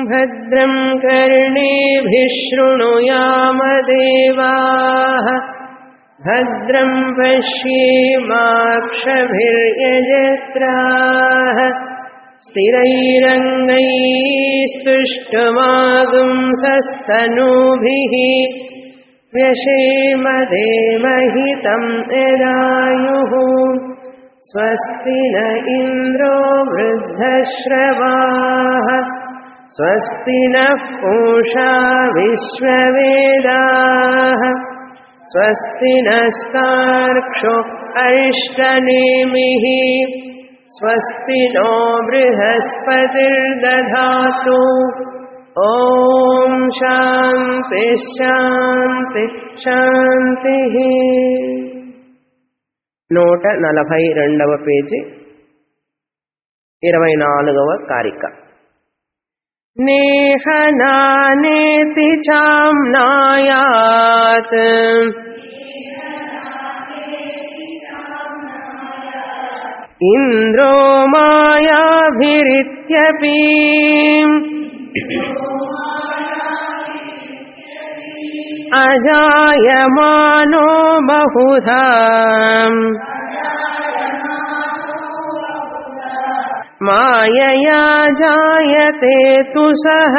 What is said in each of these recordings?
भद्रं कर्णेभिः शृणुयामदेवाः भद्रं पश्येमाक्षभिर्यजत्राः स्थिरैरङ्गैस्तुष्टमागुंसस्तनूभिः व्यशेमदेमहितं यदायुः स्वस्ति न इन्द्रो वृद्धश्रवाः स्वस्ति नः पूषा विश्ववेदाः स्वस्ति नस्तार्क्षो अरिष्टनेमिः स्वस्ति नो बृहस्पतिर्दधातु ॐ शान्ति శాంతి శాంతిః నూట నలభై రెండవ పేజీ ఇరవై నాలుగవ కారిక నేహనానేతి చామ్నాయాత్ ఇంద్రో మాయాభిరిత్యపి అజాయమానో బహుధా మాయయా జాయతే తు సహ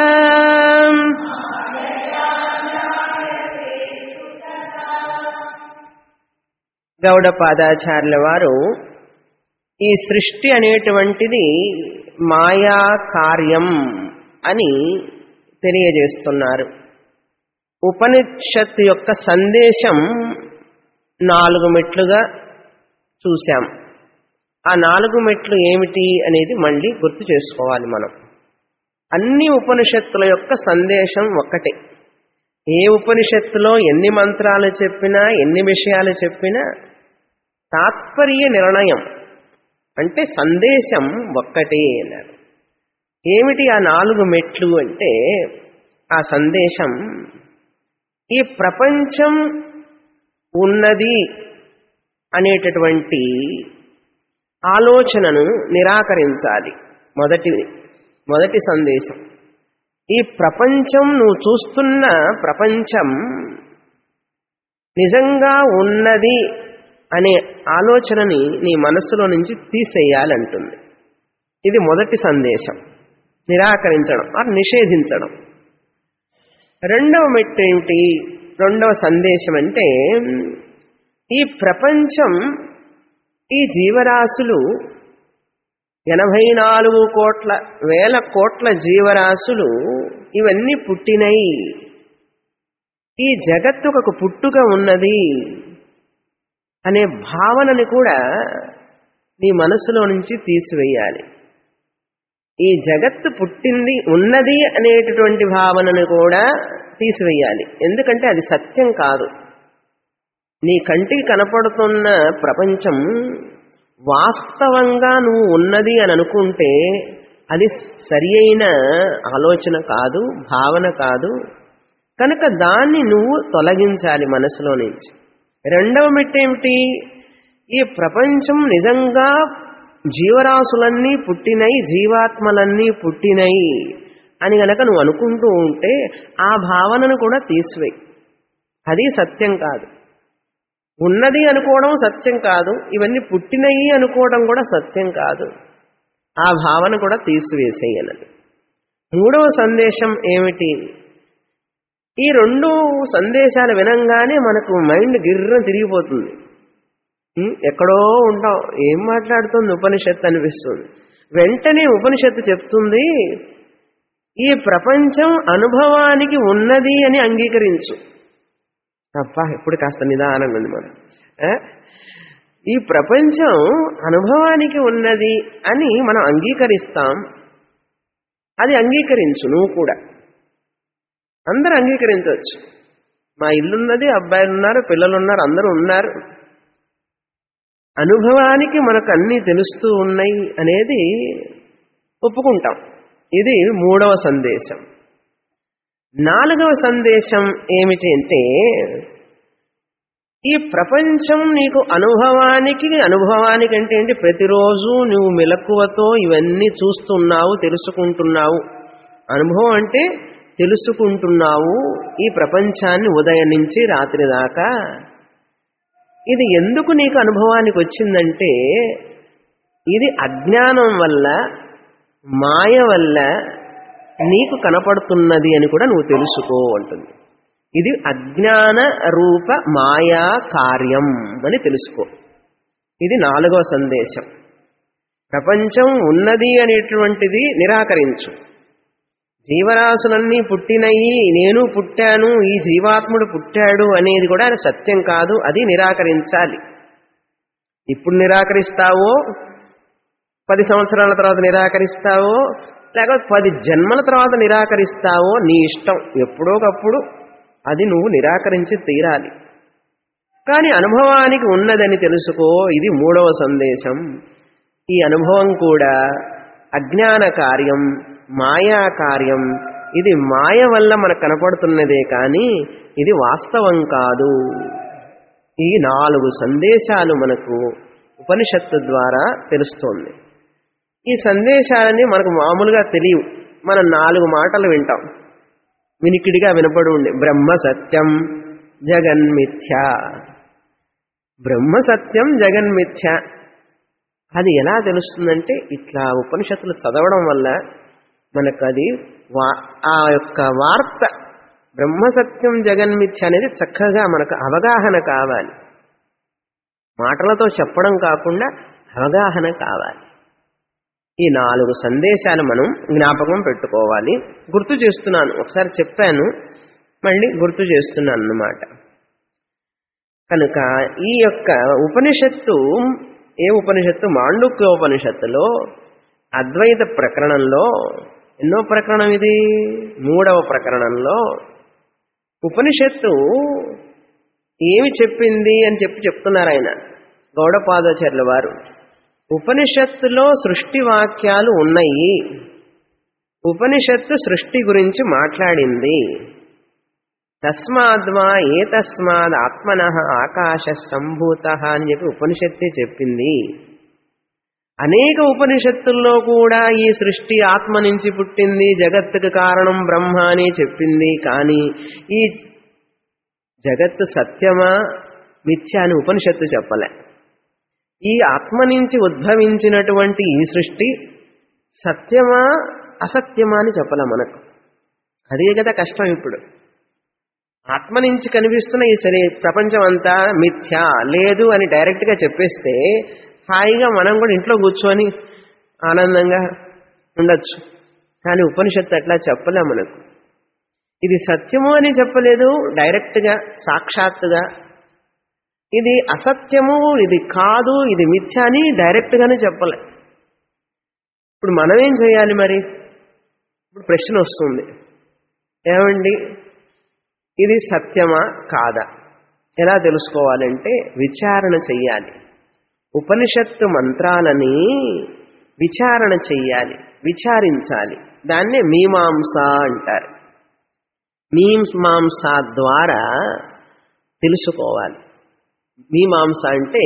గౌడపాదాచార్యుల వారు ఈ సృష్టి అనేటువంటిది మాయా కార్యం అని తెలియజేస్తున్నారు ఉపనిషత్తు యొక్క సందేశం నాలుగు మెట్లుగా చూశాం ఆ నాలుగు మెట్లు ఏమిటి అనేది మళ్ళీ గుర్తు చేసుకోవాలి మనం అన్ని ఉపనిషత్తుల యొక్క సందేశం ఒక్కటే ఏ ఉపనిషత్తులో ఎన్ని మంత్రాలు చెప్పినా ఎన్ని విషయాలు చెప్పినా తాత్పర్య నిర్ణయం అంటే సందేశం ఒక్కటే అన్నారు ఏమిటి ఆ నాలుగు మెట్లు అంటే ఆ సందేశం ఈ ప్రపంచం ఉన్నది అనేటటువంటి ఆలోచనను నిరాకరించాలి మొదటి మొదటి సందేశం ఈ ప్రపంచం నువ్వు చూస్తున్న ప్రపంచం నిజంగా ఉన్నది అనే ఆలోచనని నీ మనస్సులో నుంచి తీసేయాలంటుంది ఇది మొదటి సందేశం నిరాకరించడం అది నిషేధించడం రెండవ మెట్టు ఏమిటి రెండవ సందేశం అంటే ఈ ప్రపంచం ఈ జీవరాశులు ఎనభై నాలుగు కోట్ల వేల కోట్ల జీవరాశులు ఇవన్నీ పుట్టినయి ఈ జగత్తుకు ఒక పుట్టుక ఉన్నది అనే భావనని కూడా నీ మనసులో నుంచి తీసివేయాలి ఈ జగత్తు పుట్టింది ఉన్నది అనేటటువంటి భావనను కూడా తీసివేయాలి ఎందుకంటే అది సత్యం కాదు నీ కంటికి కనపడుతున్న ప్రపంచం వాస్తవంగా నువ్వు ఉన్నది అని అనుకుంటే అది సరి అయిన ఆలోచన కాదు భావన కాదు కనుక దాన్ని నువ్వు తొలగించాలి మనసులో నుంచి రెండవ మెట్టేమిటి ఈ ప్రపంచం నిజంగా జీవరాశులన్నీ పుట్టినయి జీవాత్మలన్నీ పుట్టినయి అని గనక నువ్వు అనుకుంటూ ఉంటే ఆ భావనను కూడా తీసివేయి అది సత్యం కాదు ఉన్నది అనుకోవడం సత్యం కాదు ఇవన్నీ పుట్టినయి అనుకోవడం కూడా సత్యం కాదు ఆ భావన కూడా తీసివేసేయనది మూడవ సందేశం ఏమిటి ఈ రెండు సందేశాలు వినంగానే మనకు మైండ్ గిర్ర తిరిగిపోతుంది ఉం, ఎక్కడో ఉంటాం ఏం మాట్లాడుతుంది ఉపనిషత్తు అనిపిస్తుంది వెంటనే ఉపనిషత్తు చెప్తుంది ఈ ప్రపంచం అనుభవానికి ఉన్నది అని అంగీకరించు అప్ప ఇప్పుడు కాస్త నిదానంగా ఉంది మనం ఆ? ఈ ప్రపంచం అనుభవానికి ఉన్నది అని మనం అంగీకరిస్తాం అది అంగీకరించు నువ్వు కూడా అందరూ అంగీకరించవచ్చు మా ఇల్లున్నది అబ్బాయిలు ఉన్నారు పిల్లలు ఉన్నారు అందరూ ఉన్నారు అనుభవానికి మనకు అన్నీ తెలుస్తూ ఉన్నాయి అనేది ఒప్పుకుంటాం ఇది మూడవ సందేశం నాలుగవ సందేశం ఏమిటి అంటే ఈ ప్రపంచం నీకు అనుభవానికి అనుభవానికి అంటే ఏంటి ప్రతిరోజు నువ్వు మెలకువతో ఇవన్నీ చూస్తున్నావు తెలుసుకుంటున్నావు అనుభవం అంటే తెలుసుకుంటున్నావు ఈ ప్రపంచాన్ని ఉదయం నుంచి రాత్రి దాకా ఇది ఎందుకు నీకు అనుభవానికి వచ్చిందంటే ఇది అజ్ఞానం వల్ల మాయ వల్ల నీకు కనపడుతున్నది అని కూడా నువ్వు తెలుసుకో అంటుంది ఇది అజ్ఞాన రూప మాయా కార్యం అని తెలుసుకో ఇది నాలుగో సందేశం ప్రపంచం ఉన్నది అనేటువంటిది నిరాకరించు జీవరాశులన్నీ పుట్టినయి నేను పుట్టాను ఈ జీవాత్ముడు పుట్టాడు అనేది కూడా సత్యం కాదు అది నిరాకరించాలి ఇప్పుడు నిరాకరిస్తావో పది సంవత్సరాల తర్వాత నిరాకరిస్తావో లేకపోతే పది జన్మల తర్వాత నిరాకరిస్తావో నీ ఇష్టం ఎప్పుడోకప్పుడు అది నువ్వు నిరాకరించి తీరాలి కానీ అనుభవానికి ఉన్నదని తెలుసుకో ఇది మూడవ సందేశం ఈ అనుభవం కూడా అజ్ఞాన కార్యం మాయా కార్యం ఇది మాయ వల్ల మనకు కనపడుతున్నదే కానీ ఇది వాస్తవం కాదు ఈ నాలుగు సందేశాలు మనకు ఉపనిషత్తు ద్వారా తెలుస్తోంది ఈ సందేశాలని మనకు మామూలుగా తెలియవు మనం నాలుగు మాటలు వింటాం వినికిడిగా వినపడి ఉండే బ్రహ్మ సత్యం జగన్మిథ్య బ్రహ్మ సత్యం జగన్మిథ్య అది ఎలా తెలుస్తుందంటే ఇట్లా ఉపనిషత్తులు చదవడం వల్ల మనకు అది వా ఆ యొక్క వార్త బ్రహ్మసత్యం జగన్మిథ్య అనేది చక్కగా మనకు అవగాహన కావాలి మాటలతో చెప్పడం కాకుండా అవగాహన కావాలి ఈ నాలుగు సందేశాలు మనం జ్ఞాపకం పెట్టుకోవాలి గుర్తు చేస్తున్నాను ఒకసారి చెప్పాను మళ్ళీ గుర్తు చేస్తున్నాను అన్నమాట కనుక ఈ యొక్క ఉపనిషత్తు ఏ ఉపనిషత్తు మాండుక్య ఉపనిషత్తులో అద్వైత ప్రకరణంలో ఎన్నో ప్రకరణం ఇది మూడవ ప్రకరణంలో ఉపనిషత్తు ఏమి చెప్పింది అని చెప్పి చెప్తున్నారు ఆయన గౌడపాదాచార్యుల వారు ఉపనిషత్తులో సృష్టి వాక్యాలు ఉన్నాయి ఉపనిషత్తు సృష్టి గురించి మాట్లాడింది తస్మాద్వా ఏ తస్మాద్ ఆత్మన ఆకాశ సంభూత అని చెప్పి ఉపనిషత్తే చెప్పింది అనేక ఉపనిషత్తుల్లో కూడా ఈ సృష్టి ఆత్మ నుంచి పుట్టింది జగత్తుకు కారణం బ్రహ్మ అని చెప్పింది కానీ ఈ జగత్తు సత్యమా మిథ్య అని ఉపనిషత్తు చెప్పలే ఈ ఆత్మ నుంచి ఉద్భవించినటువంటి ఈ సృష్టి సత్యమా అసత్యమా అని చెప్పలే మనకు అదే కదా కష్టం ఇప్పుడు ఆత్మ నుంచి కనిపిస్తున్న ఈ శరీ ప్రపంచం అంతా మిథ్య లేదు అని డైరెక్ట్గా చెప్పేస్తే హాయిగా మనం కూడా ఇంట్లో కూర్చొని ఆనందంగా ఉండొచ్చు కానీ ఉపనిషత్తు అట్లా చెప్పలే మనకు ఇది సత్యము అని చెప్పలేదు డైరెక్ట్గా సాక్షాత్తుగా ఇది అసత్యము ఇది కాదు ఇది మిథ్య అని డైరెక్ట్గానే చెప్పలే ఇప్పుడు మనం ఏం చేయాలి మరి ఇప్పుడు ప్రశ్న వస్తుంది ఏమండి ఇది సత్యమా కాదా ఎలా తెలుసుకోవాలంటే విచారణ చెయ్యాలి ఉపనిషత్తు మంత్రాలని విచారణ చెయ్యాలి విచారించాలి దాన్నే మీమాంస అంటారు మీమాంస ద్వారా తెలుసుకోవాలి మీమాంస అంటే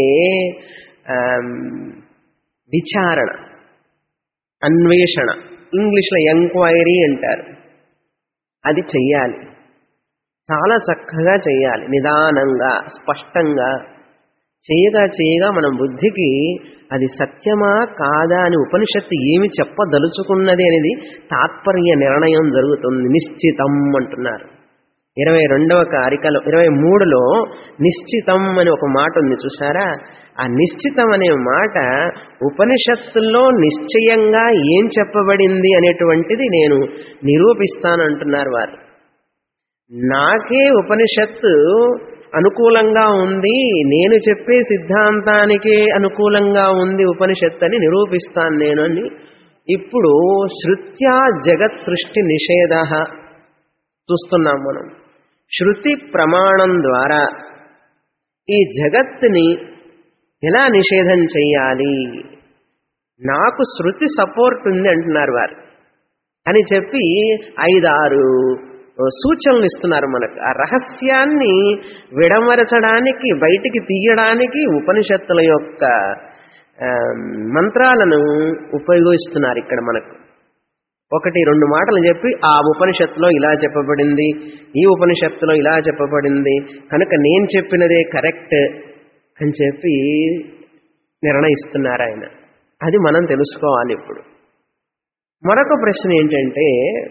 విచారణ అన్వేషణ ఇంగ్లీష్లో ఎంక్వైరీ అంటారు అది చెయ్యాలి చాలా చక్కగా చేయాలి నిదానంగా స్పష్టంగా చేయగా చేయగా మన బుద్ధికి అది సత్యమా కాదా అని ఉపనిషత్తు ఏమి చెప్పదలుచుకున్నది అనేది తాత్పర్య నిర్ణయం జరుగుతుంది నిశ్చితం అంటున్నారు ఇరవై రెండవ కారికలో ఇరవై మూడులో నిశ్చితం అని ఒక మాట ఉంది చూసారా ఆ నిశ్చితం అనే మాట ఉపనిషత్తుల్లో నిశ్చయంగా ఏం చెప్పబడింది అనేటువంటిది నేను నిరూపిస్తానంటున్నారు వారు నాకే ఉపనిషత్తు అనుకూలంగా ఉంది నేను చెప్పే సిద్ధాంతానికే అనుకూలంగా ఉంది ఉపనిషత్తు అని నిరూపిస్తాను నేను అని ఇప్పుడు శృత్యా జగత్ సృష్టి నిషేధ చూస్తున్నాం మనం శృతి ప్రమాణం ద్వారా ఈ జగత్తుని ఎలా నిషేధం చెయ్యాలి నాకు శృతి సపోర్ట్ ఉంది అంటున్నారు వారు అని చెప్పి ఐదారు సూచనలు ఇస్తున్నారు మనకు ఆ రహస్యాన్ని విడమరచడానికి బయటికి తీయడానికి ఉపనిషత్తుల యొక్క మంత్రాలను ఉపయోగిస్తున్నారు ఇక్కడ మనకు ఒకటి రెండు మాటలు చెప్పి ఆ ఉపనిషత్తులో ఇలా చెప్పబడింది ఈ ఉపనిషత్తులో ఇలా చెప్పబడింది కనుక నేను చెప్పినదే కరెక్ట్ అని చెప్పి నిర్ణయిస్తున్నారు ఆయన అది మనం తెలుసుకోవాలి ఇప్పుడు మరొక ప్రశ్న ఏంటంటే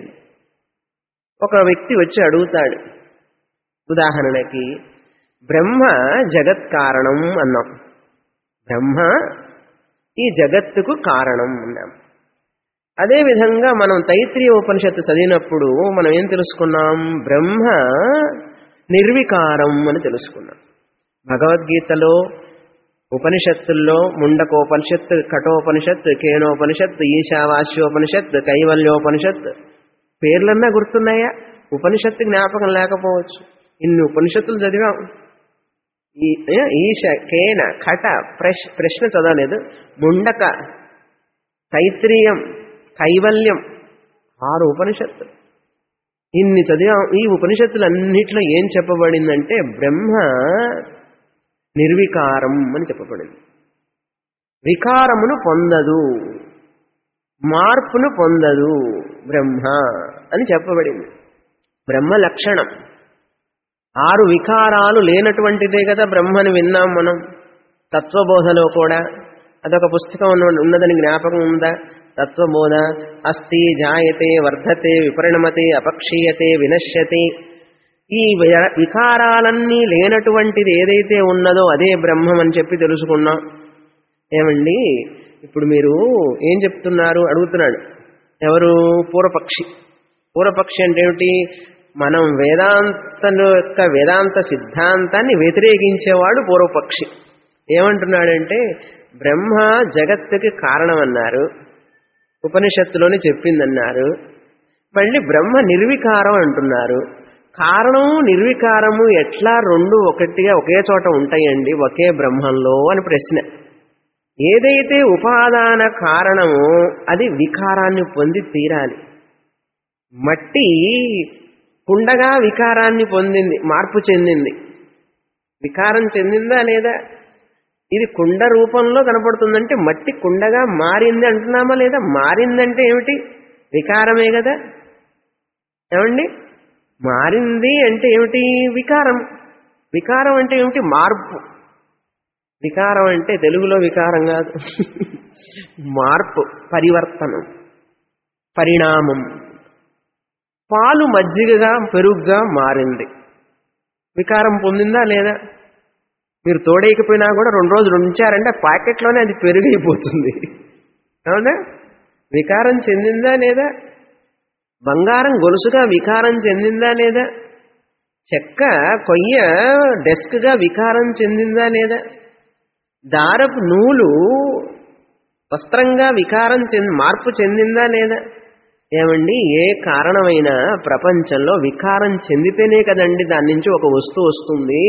ఒక వ్యక్తి వచ్చి అడుగుతాడు ఉదాహరణకి బ్రహ్మ జగత్ కారణం అన్నాం బ్రహ్మ ఈ జగత్తుకు కారణం అన్నాం అదేవిధంగా మనం తైత్రీయ ఉపనిషత్తు చదివినప్పుడు మనం ఏం తెలుసుకున్నాం బ్రహ్మ నిర్వికారం అని తెలుసుకున్నాం భగవద్గీతలో ఉపనిషత్తుల్లో ముండకోపనిషత్ కఠోపనిషత్ కేనోపనిషత్ ఈశావాస్యోపనిషత్ కైవల్యోపనిషత్ పేర్లన్నా గుర్తున్నాయా ఉపనిషత్తు జ్ఞాపకం లేకపోవచ్చు ఇన్ని ఉపనిషత్తులు చదివాం ఈ ఈశ కేన కట ప్రశ్ ప్రశ్న చదవలేదు ముండక తైత్రీయం కైవల్యం ఆరు ఉపనిషత్తు ఇన్ని చదివాం ఈ ఉపనిషత్తులన్నిట్లో ఏం చెప్పబడిందంటే బ్రహ్మ నిర్వికారం అని చెప్పబడింది వికారమును పొందదు మార్పును పొందదు బ్రహ్మ అని చెప్పబడింది బ్రహ్మ లక్షణం ఆరు వికారాలు లేనటువంటిదే కదా బ్రహ్మని విన్నాం మనం తత్వబోధలో కూడా అదొక పుస్తకం ఉన్నదని జ్ఞాపకం ఉందా తత్వబోధ అస్థి జాయతే వర్ధతే విపరిణమతే అపక్షీయతే వినశ్యతే ఈ వికారాలన్నీ లేనటువంటిది ఏదైతే ఉన్నదో అదే బ్రహ్మం అని చెప్పి తెలుసుకున్నాం ఏమండి ఇప్పుడు మీరు ఏం చెప్తున్నారు అడుగుతున్నాడు ఎవరు పూర్వపక్షి పూర్వపక్షి అంటే ఏమిటి మనం వేదాంతం యొక్క వేదాంత సిద్ధాంతాన్ని వ్యతిరేకించేవాడు పూర్వపక్షి ఏమంటున్నాడంటే బ్రహ్మ జగత్తుకి కారణమన్నారు ఉపనిషత్తులోనే చెప్పిందన్నారు మళ్ళీ బ్రహ్మ నిర్వికారం అంటున్నారు కారణము నిర్వికారము ఎట్లా రెండు ఒకటిగా ఒకే చోట ఉంటాయండి ఒకే బ్రహ్మంలో అని ప్రశ్న ఏదైతే ఉపాదాన కారణమో అది వికారాన్ని పొంది తీరాలి మట్టి కుండగా వికారాన్ని పొందింది మార్పు చెందింది వికారం చెందిందా లేదా ఇది కుండ రూపంలో కనపడుతుందంటే మట్టి కుండగా మారింది అంటున్నామా లేదా మారిందంటే ఏమిటి వికారమే కదా ఏమండి మారింది అంటే ఏమిటి వికారం వికారం అంటే ఏమిటి మార్పు వికారం అంటే తెలుగులో వికారం కాదు మార్పు పరివర్తనం పరిణామం పాలు మజ్జిగగా పెరుగుగా మారింది వికారం పొందిందా లేదా మీరు తోడేయకపోయినా కూడా రెండు రోజులు ఉంచారంటే ప్యాకెట్లోనే అది పెరుగైపోతుంది అవునా వికారం చెందిందా లేదా బంగారం గొలుసుగా వికారం చెందిందా లేదా చెక్క కొయ్య డెస్క్గా వికారం చెందిందా లేదా దారపు నూలు వస్త్రంగా వికారం చెంది మార్పు చెందిందా లేదా ఏమండి ఏ కారణమైనా ప్రపంచంలో వికారం చెందితేనే కదండి దాని నుంచి ఒక వస్తువు వస్తుంది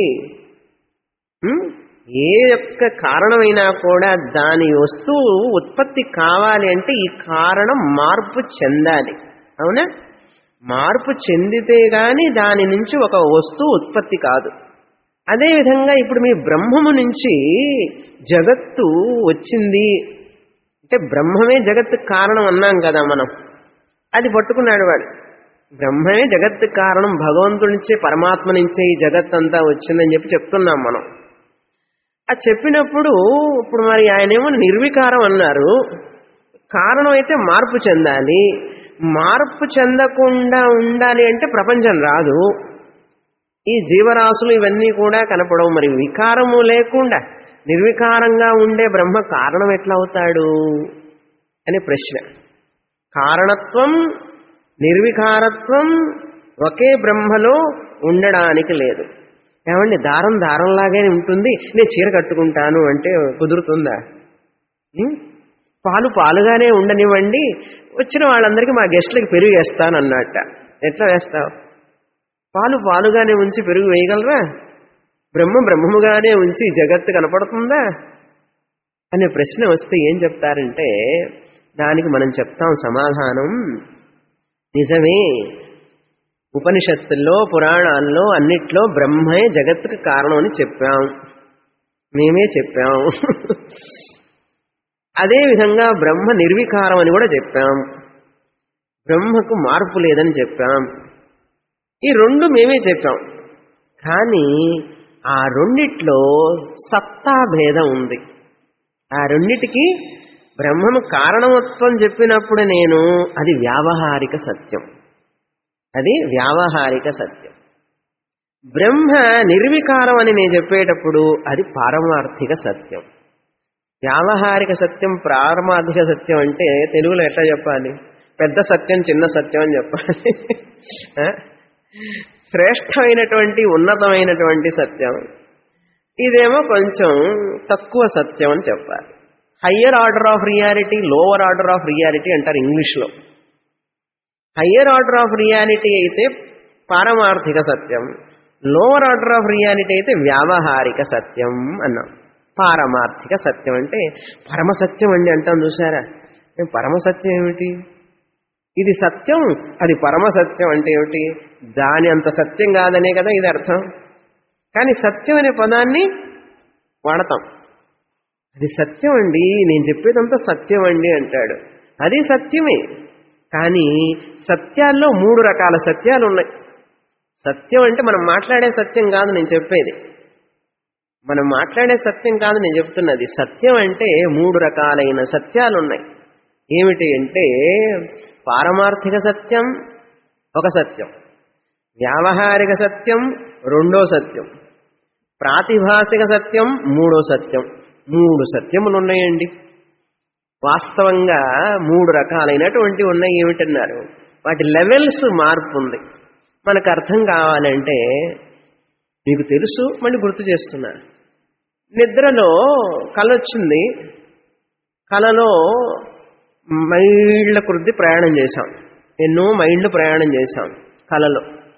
ఏ యొక్క కారణమైనా కూడా దాని వస్తువు ఉత్పత్తి కావాలి అంటే ఈ కారణం మార్పు చెందాలి అవునా మార్పు చెందితే గాని దాని నుంచి ఒక వస్తువు ఉత్పత్తి కాదు అదేవిధంగా ఇప్పుడు మీ బ్రహ్మము నుంచి జగత్తు వచ్చింది అంటే బ్రహ్మమే జగత్తు కారణం అన్నాం కదా మనం అది పట్టుకున్నాడు వాడు బ్రహ్మమే జగత్తు కారణం భగవంతుడి నుంచే పరమాత్మ నుంచే ఈ జగత్ అంతా వచ్చిందని చెప్పి చెప్తున్నాం మనం అది చెప్పినప్పుడు ఇప్పుడు మరి ఆయనేమో నిర్వికారం అన్నారు కారణం అయితే మార్పు చెందాలి మార్పు చెందకుండా ఉండాలి అంటే ప్రపంచం రాదు ఈ జీవరాశులు ఇవన్నీ కూడా కనపడవు మరి వికారము లేకుండా నిర్వికారంగా ఉండే బ్రహ్మ కారణం ఎట్లా అవుతాడు అనే ప్రశ్న కారణత్వం నిర్వికారత్వం ఒకే బ్రహ్మలో ఉండడానికి లేదు ఏమండి దారం దారంలాగే ఉంటుంది నేను చీర కట్టుకుంటాను అంటే కుదురుతుందా ఉం? పాలు పాలుగానే ఉండనివ్వండి వచ్చిన వాళ్ళందరికీ మా గెస్ట్లకి పెరుగు వేస్తాను అన్నట్ట ఎట్లా వేస్తావు పాలు పాలుగానే ఉంచి పెరుగు వేయగలరా బ్రహ్మ బ్రహ్మముగానే ఉంచి జగత్తు కనపడుతుందా అనే ప్రశ్న వస్తే ఏం చెప్తారంటే దానికి మనం చెప్తాం సమాధానం నిజమే ఉపనిషత్తుల్లో పురాణాల్లో అన్నిట్లో బ్రహ్మే జగత్తుకు కారణం అని చెప్పాం మేమే చెప్పాం అదేవిధంగా బ్రహ్మ నిర్వికారం అని కూడా చెప్పాం బ్రహ్మకు మార్పు లేదని చెప్పాం ఈ రెండు మేమే చెప్పాం కానీ ఆ రెండిట్లో సత్తా భేదం ఉంది ఆ రెండిటికి బ్రహ్మము కారణమత్వం చెప్పినప్పుడు నేను అది వ్యావహారిక సత్యం అది వ్యావహారిక సత్యం బ్రహ్మ నిర్వికారం అని నేను చెప్పేటప్పుడు అది పారమార్థిక సత్యం వ్యావహారిక సత్యం పారమార్థిక సత్యం అంటే తెలుగులో ఎట్లా చెప్పాలి పెద్ద సత్యం చిన్న సత్యం అని చెప్పాలి ఆ? శ్రేష్టమైనటువంటి ఉన్నతమైనటువంటి సత్యం ఇదేమో కొంచెం తక్కువ సత్యం అని చెప్పాలి higher order of reality lower order of reality అంటారు ఇంగ్లీష్లో హయ్యర్ ఆర్డర్ ఆఫ్ రియాలిటీ అయితే పారమార్థిక సత్యం లోవర్ ఆర్డర్ ఆఫ్ రియాలిటీ అయితే వ్యావహారిక సత్యం అన్నాం పారమార్థిక సత్యం అంటే పరమసత్యం అండి అంటాం చూసారా ఏ పరమసత్యం ఏమిటి ఇది సత్యం అది పరమసత్యం అంటే ఏమిటి దాని అంత సత్యం కాదనే కదా ఇది అర్థం కానీ సత్యం అనే పదాన్ని వాడతాం అది సత్యం అండి నేను చెప్పేదంతా సత్యం అండి అంటాడు అది సత్యమే కానీ సత్యాల్లో మూడు రకాల సత్యాలు ఉన్నాయి సత్యం అంటే మనం మాట్లాడే సత్యం కాదు నేను చెప్పేది మనం మాట్లాడే సత్యం కాదు నేను చెప్తున్నది సత్యం అంటే మూడు రకాలైన సత్యాలు ఉన్నాయి ఏమిటి అంటే పారమార్థిక సత్యం ఒక సత్యం వ్యావహారిక సత్యం రెండో సత్యం ప్రాతిభాసిక సత్యం మూడో సత్యం మూడు సత్యములు ఉన్నాయండి వాస్తవంగా మూడు రకాలైనటువంటి ఉన్నాయి ఏమిటన్నారు వాటి లెవెల్స్ మార్పు ఉంది మనకు అర్థం కావాలంటే మీకు తెలుసు మళ్ళీ గుర్తు చేస్తున్నా నిద్రలో కల వచ్చింది కలలో మైళ్ళ కొద్ది ప్రయాణం చేశాం ఎన్నో మైళ్ళు ప్రయాణం చేశాం కలలో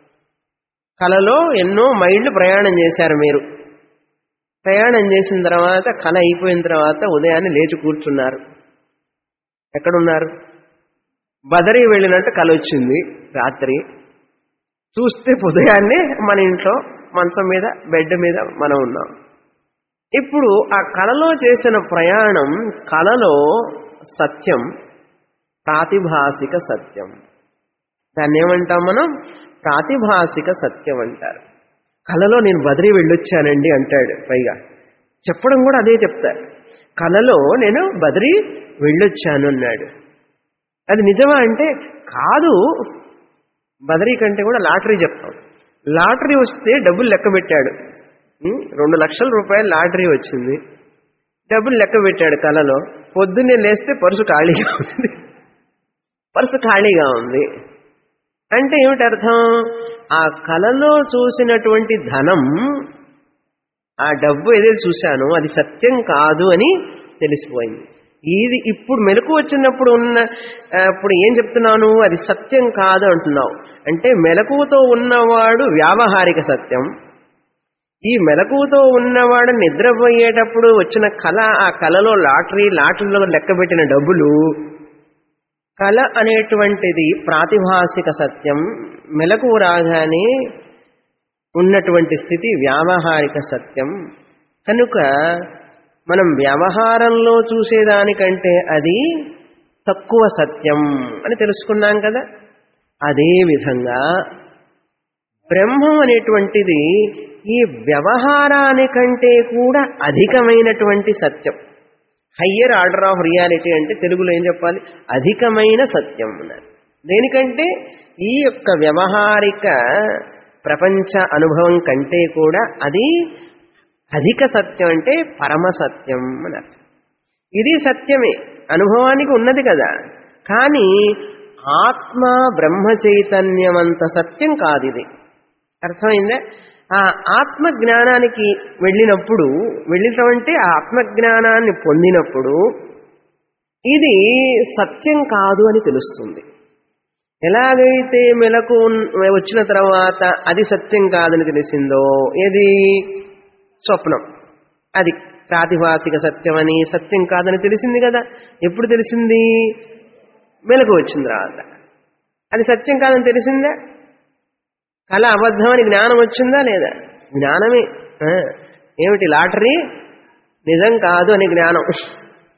కలలో ఎన్నో మైళ్ళు ప్రయాణం చేశారు మీరు ప్రయాణం చేసిన తర్వాత కళ అయిపోయిన తర్వాత ఉదయాన్నే లేచి కూర్చున్నారు ఎక్కడున్నారు బదరి వెళ్ళినట్టు కళ వచ్చింది రాత్రి చూస్తే ఉదయాన్నే మన ఇంట్లో మంచం మీద బెడ్ మీద మనం ఉన్నాం ఇప్పుడు ఆ కళలో చేసిన ప్రయాణం కళలో సత్యం ప్రాతిభాసిక సత్యం దాన్ని ఏమంటాం మనం ప్రాతిభాసిక సత్యం అంటారు కళలో నేను బదిరి వెళ్ళొచ్చానండి అంటాడు పైగా చెప్పడం కూడా అదే చెప్తారు కళలో నేను బదిరి వెళ్ళొచ్చాను అన్నాడు అది నిజమా అంటే కాదు బదరీ కంటే కూడా లాటరీ చెప్తాం లాటరీ వస్తే డబ్బులు లెక్క పెట్టాడు ఉం? రెండు లక్షల రూపాయలు లాటరీ వచ్చింది డబ్బులు లెక్క పెట్టాడు కళలో పొద్దున్నే లేస్తే పరుసు ఖాళీగా ఉంది పరుసు ఖాళీగా ఉంది అంటే ఏమిటి అర్థం ఆ కళలో చూసినటువంటి ధనం ఆ డబ్బు ఏదైతే చూశానో అది సత్యం కాదు అని తెలిసిపోయింది ఇది ఇప్పుడు మెలకు వచ్చినప్పుడు ఉన్న ఆ, ఇప్పుడు ఏం చెప్తున్నాను అది సత్యం కాదు అంటున్నావు అంటే మెలకువతో ఉన్నవాడు వ్యావహారిక సత్యం ఈ మెలకువతో ఉన్నవాడు నిద్రపోయేటప్పుడు వచ్చిన కళ ఆ కళలో లాటరీ లాటరీలో లెక్కబెట్టిన డబ్బులు కళ అనేటువంటిది ప్రాతిభాసిక సత్యం మెలకు రాగానే ఉన్నటువంటి స్థితి వ్యావహారిక సత్యం కనుక మనం వ్యవహారంలో చూసేదానికంటే అది తక్కువ సత్యం అని తెలుసుకున్నాం కదా అదే విధంగా బ్రహ్మం అనేటువంటిది ఈ వ్యవహారానికంటే కూడా అధికమైనటువంటి సత్యం హయ్యర్ ఆర్డర్ ఆఫ్ రియాలిటీ అంటే తెలుగులో ఏం చెప్పాలి అధికమైన సత్యం అన్నారు దేనికంటే ఈ యొక్క వ్యవహారిక ప్రపంచ అనుభవం కంటే కూడా అది అధిక సత్యం అంటే పరమ సత్యం అని అర్థం ఇది సత్యమే అనుభవానికి ఉన్నది కదా కానీ ఆత్మ బ్రహ్మ చైతన్యమంత సత్యం కాదు ఇది అర్థమైందా ఆ ఆత్మ జ్ఞానానికి వెళ్ళినప్పుడు వెళ్ళటం అంటే ఆ ఆత్మజ్ఞానాన్ని పొందినప్పుడు ఇది సత్యం కాదు అని తెలుస్తుంది ఎలాగైతే మెలకు ఉన్- వచ్చిన తర్వాత అది సత్యం కాదని తెలిసిందో ఏది స్వప్నం అది ప్రాతిభాసిక సత్యమని సత్యం కాదని తెలిసింది కదా ఎప్పుడు తెలిసింది మెలకు వచ్చిన తర్వాత అది సత్యం కాదని తెలిసిందా కళ అబద్ధమని జ్ఞానం వచ్చిందా లేదా జ్ఞానమే ఆ, ఏమిటి లాటరీ నిజం కాదు అని జ్ఞానం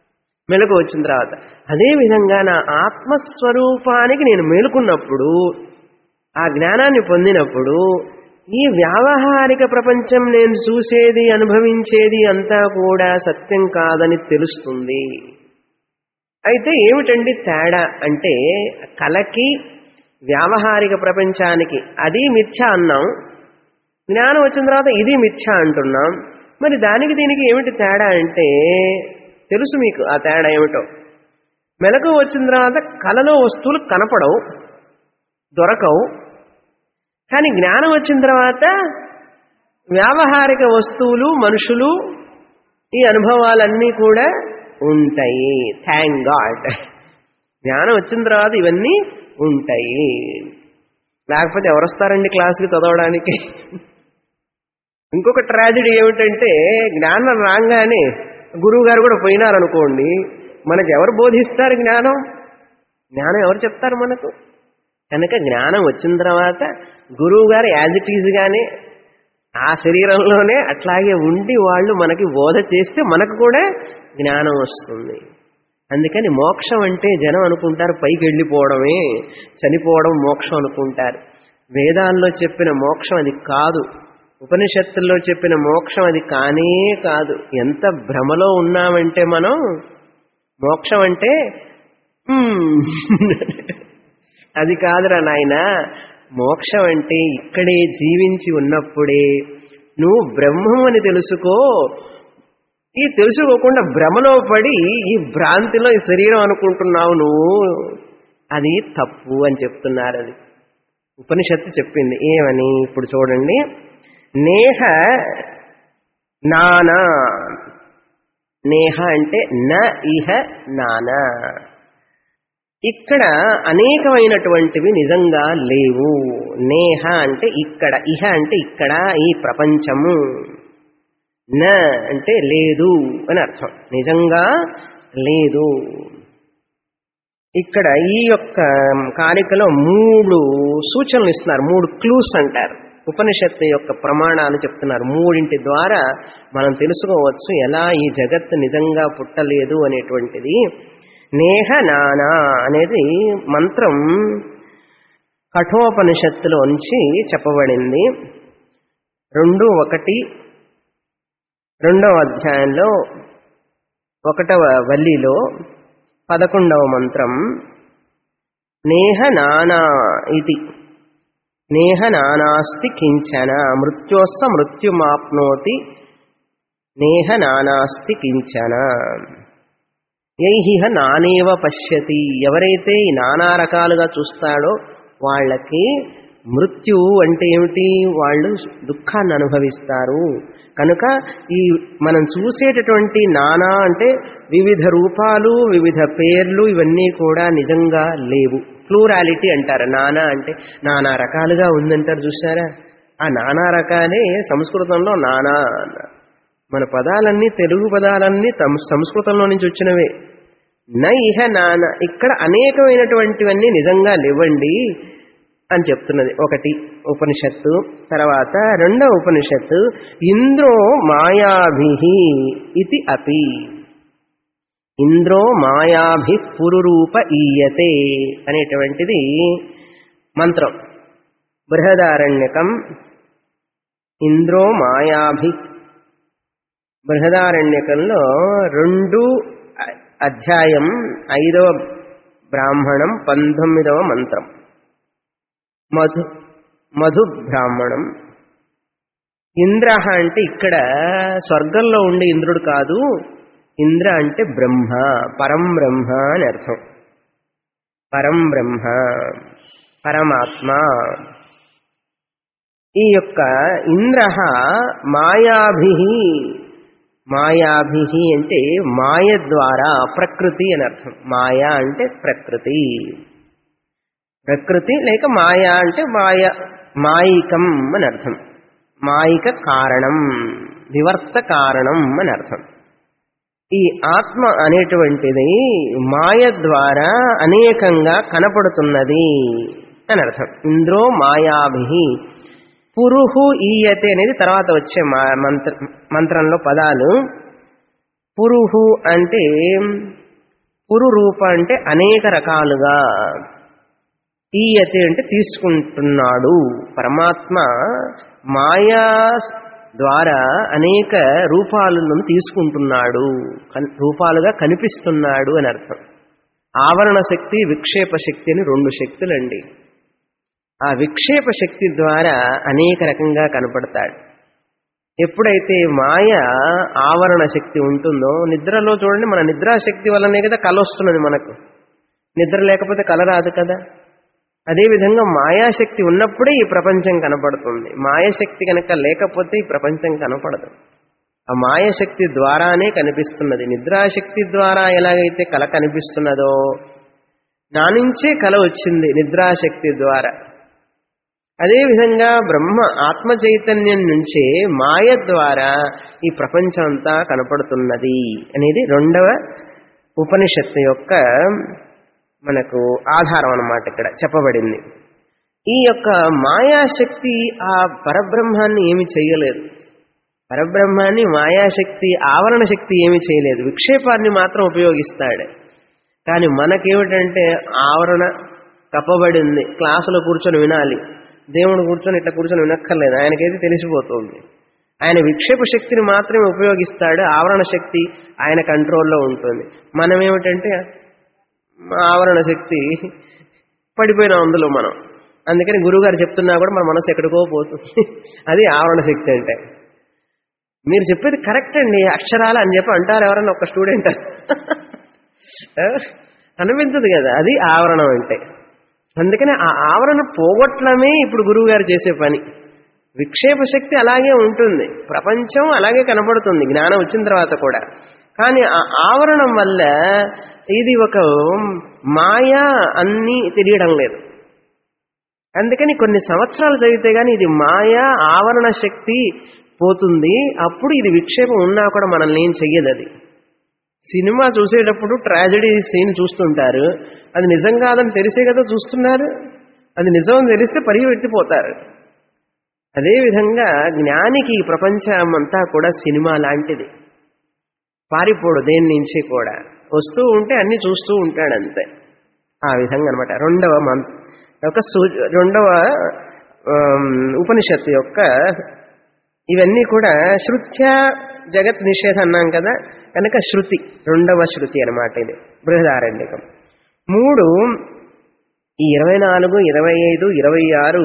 మెలకు వచ్చిన తర్వాత అదేవిధంగా నా ఆత్మస్వరూపానికి నేను మేలుకున్నప్పుడు ఆ జ్ఞానాన్ని పొందినప్పుడు ఈ వ్యావహారిక ప్రపంచం నేను చూసేది అనుభవించేది అంతా కూడా సత్యం కాదని తెలుస్తుంది అయితే ఏమిటండి తేడా అంటే కలకి వ్యావహారిక ప్రపంచానికి అది మిథ్య అన్నాం జ్ఞానం వచ్చిన తర్వాత ఇది మిథ్య అంటున్నాం మరి దానికి దీనికి ఏమిటి తేడా అంటే తెలుసు మీకు ఆ తేడా ఏమిటో మెలకు వచ్చిన తర్వాత కలలో వస్తువులు కనపడవు దొరకవు కానీ జ్ఞానం వచ్చిన తర్వాత వ్యావహారిక వస్తువులు మనుషులు ఈ అనుభవాలన్నీ కూడా ఉంటాయి థ్యాంక్ గాడ్ జ్ఞానం వచ్చిన తర్వాత ఇవన్నీ ఉంటాయి లేకపోతే ఎవరు వస్తారండి క్లాసుకి చదవడానికి ఇంకొక ట్రాజడీ ఏమిటంటే జ్ఞానం రాగానే గురువు గారు కూడా పోయినారనుకోండి మనకు ఎవరు బోధిస్తారు జ్ఞానం జ్ఞానం ఎవరు చెప్తారు మనకు కనుక జ్ఞానం వచ్చిన తర్వాత గురువు గారు యాజ్ ఇట్ ఈజ్గానే ఆ శరీరంలోనే అట్లాగే ఉండి వాళ్ళు మనకి బోధ చేస్తే మనకు కూడా జ్ఞానం వస్తుంది అందుకని మోక్షం అంటే జనం అనుకుంటారు పైకి వెళ్ళిపోవడమే చనిపోవడం మోక్షం అనుకుంటారు వేదాల్లో చెప్పిన మోక్షం అది కాదు ఉపనిషత్తుల్లో చెప్పిన మోక్షం అది కానే కాదు ఎంత భ్రమలో ఉన్నామంటే మనం మోక్షం అంటే "హ్మ్, అది కాదురా నాయన మోక్షం అంటే ఇక్కడే జీవించి ఉన్నప్పుడే నువ్వు బ్రహ్మం అని తెలుసుకో ఈ తెలుసుకోకుండా భ్రమలో పడి ఈ భ్రాంతిలో ఈ శరీరం అనుకుంటున్నావు నువ్వు అది తప్పు అని చెప్తున్నారు అది ఉపనిషత్తు చెప్పింది ఏమని ఇప్పుడు చూడండి నేహ నానా నేహ అంటే న ఇహ నానా ఇక్కడ అనేకమైనటువంటివి నిజంగా లేవు నేహ అంటే ఇక్కడ ఇహ అంటే ఇక్కడ ఈ ప్రపంచము న అంటే లేదు అని అర్థం నిజంగా లేదు ఇక్కడ ఈ యొక్క కారికలో మూడు సూచనలు ఇస్తున్నారు మూడు క్లూస్ అంటారు ఉపనిషత్తు యొక్క ప్రమాణాలు చెప్తున్నారు మూడింటి ద్వారా మనం తెలుసుకోవచ్చు ఎలా ఈ జగత్తు నిజంగా పుట్టలేదు అనేటువంటిది నేహ నానా అనేది మంత్రం కఠోపనిషత్తులోంచి చెప్పబడింది రెండు ఒకటి రెండవ అధ్యాయంలో ఒకటవ వల్లిలో పదకొండవ మంత్రం నేహ నానా ఇది నేహ నానాస్తి కించన మృత్యోస్స మృత్యుమాప్నోతి నేహ నానాస్తి కించన యైహిహ నానేవ పశ్యతి ఎవరైతే ఈ నానా రకాలుగా చూస్తాడో వాళ్ళకి మృత్యు అంటే ఏమిటి వాళ్ళు దుఃఖాన్ని అనుభవిస్తారు కనుక ఈ మనం చూసేటటువంటి నానా అంటే వివిధ రూపాలు వివిధ పేర్లు ఇవన్నీ కూడా నిజంగా లేవు ప్లూరాలిటీ అంటారు నానా అంటే నానా రకాలుగా ఉందంటారు చూసారా ఆ నానా రకాలే సంస్కృతంలో నానా అన్నారు మన పదాలన్నీ తెలుగు పదాలన్నీ తమ సంస్కృతంలో నుంచి వచ్చినవే న ఇహ నాన ఇక్కడ అనేకమైనటువంటివన్నీ నిజంగా లేవండి అని చెప్తున్నది ఒకటి ఉపనిషత్తు తర్వాత రెండవ ఉపనిషత్తు ఇంద్రో మాయాభి ఇది అపి ఇంద్రో మాయాభి పురురూప ఈయతే అనేటువంటిది మంత్రం బృహదారణ్యకం ఇంద్రో మాయాభి బృహదారణ్యకంలో రెండు అధ్యాయం ఐదవ బ్రాహ్మణం పంతొమ్మిదవ మంత్రం మధు మధు బ్రాహ్మణం ఇంద్ర అంటే ఇక్కడ స్వర్గంలో ఉండే ఇంద్రుడు కాదు ఇంద్ర అంటే బ్రహ్మ పరం బ్రహ్మ అని అర్థం పరం బ్రహ్మ పరమాత్మ ఈ యొక్క ఇంద్ర మాయాభి మాయాభి అంటే మాయ ద్వారా ప్రకృతి అని అర్థం మాయా అంటే ప్రకృతి ప్రకృతి లేక మాయా అంటే మాయ మాయికం అని అర్థం మాయిక కారణం వివర్త కారణం అని అర్థం ఈ ఆత్మ అనేటువంటిది మాయ ద్వారా అనేకంగా కనపడుతున్నది అని అర్థం ఇంద్రో మాయాభి పురుహు ఈయతే అనేది తర్వాత వచ్చే మంత్ర మంత్రంలో పదాలు పురుహు అంటే పురు రూప అంటే అనేక రకాలుగా ఈయతే అంటే తీసుకుంటున్నాడు పరమాత్మ మాయా ద్వారా అనేక రూపాలను తీసుకుంటున్నాడు కన్- రూపాలుగా కనిపిస్తున్నాడు అని అర్థం ఆవరణ శక్తి విక్షేప శక్తి అని రెండు శక్తులండి ఆ విక్షేప శక్తి ద్వారా అనేక రకంగా కనపడతాడు ఎప్పుడైతే మాయ ఆవరణ శక్తి ఉంటుందో నిద్రలో చూడండి మన నిద్రాశక్తి వల్లనే కదా కల వస్తున్నది మనకు నిద్ర లేకపోతే కల రాదు కదా అదేవిధంగా మాయాశక్తి ఉన్నప్పుడే ఈ ప్రపంచం కనపడుతుంది మాయాశక్తి కనుక లేకపోతే ఈ ప్రపంచం కనపడదు ఆ మాయాశక్తి ద్వారానే కనిపిస్తున్నది నిద్రాశక్తి ద్వారా ఎలాగైతే కళ కనిపిస్తున్నదో నా నుంచే కళ వచ్చింది నిద్రాశక్తి ద్వారా అదేవిధంగా బ్రహ్మ ఆత్మ చైతన్యం నుంచే మాయ ద్వారా ఈ ప్రపంచం అంతా కనపడుతున్నది అనేది రెండవ ఉపనిషత్తు యొక్క మనకు ఆధారం అన్నమాట ఇక్కడ చెప్పబడింది ఈ యొక్క మాయాశక్తి ఆ పరబ్రహ్మాన్ని ఏమి చేయలేదు పరబ్రహ్మాన్ని మాయాశక్తి ఆవరణ శక్తి ఏమి చేయలేదు విక్షేపాన్ని మాత్రం ఉపయోగిస్తాడు కానీ మనకేమిటంటే ఆవరణ కప్పబడింది క్లాసులో కూర్చొని వినాలి దేవుడు కూర్చొని ఇట్లా కూర్చొని వినక్కర్లేదు ఆయనకైతే తెలిసిపోతుంది ఆయన విక్షేప శక్తిని మాత్రమే ఉపయోగిస్తాడు ఆవరణ శక్తి ఆయన కంట్రోల్లో ఉంటుంది మనం ఏమిటంటే ఆవరణ శక్తి పడిపోయినాం అందులో మనం అందుకని గురువుగారు చెప్తున్నా కూడా మన మనసు ఎక్కడికో పోతుంది అది ఆవరణ శక్తి అంటే మీరు చెప్పేది కరెక్ట్ అండి అక్షరాలు అని చెప్పి అంటారు ఎవరన్నా ఒక స్టూడెంట్ అనిపించదు కదా అది ఆవరణం అంటే అందుకని ఆ ఆవరణ పోగొట్టడమే ఇప్పుడు గురువు గారు చేసే పని విక్షేప శక్తి అలాగే ఉంటుంది ప్రపంచం అలాగే కనబడుతుంది జ్ఞానం వచ్చిన తర్వాత కూడా కానీ ఆ ఆవరణం వల్ల ఇది ఒక మాయా అన్నీ తెలియడం లేదు అందుకని కొన్ని సంవత్సరాలు చదివితే గానీ ఇది మాయా ఆవరణ శక్తి పోతుంది అప్పుడు ఇది విక్షేపం ఉన్నా కూడా మనల్ని ఏం చెయ్యదు అది సినిమా చూసేటప్పుడు ట్రాజడీ సీన్ చూస్తుంటారు అది నిజం కాదని తెలిసే కదా చూస్తున్నారు అది నిజం తెలిస్తే పరిగెత్తిపోతారు అదేవిధంగా జ్ఞానికి ఈ ప్రపంచం అంతా కూడా సినిమా లాంటిది పారిపోడు దేని నుంచి కూడా వస్తూ ఉంటే అన్ని చూస్తూ ఉంటాడు అంతే ఆ విధంగా అనమాట రెండవ మంత్ యొక్క సూ- రెండవ ఆమ్, ఉపనిషత్తు యొక్క ఇవన్నీ కూడా శృత్య జగత్ నిషేధం అన్నాం కదా కనుక శృతి రెండవ శృతి అనమాట ఇది బృహదారణ్యకం మూడు ఈ ఇరవై నాలుగు ఇరవై ఐదు ఇరవై ఆరు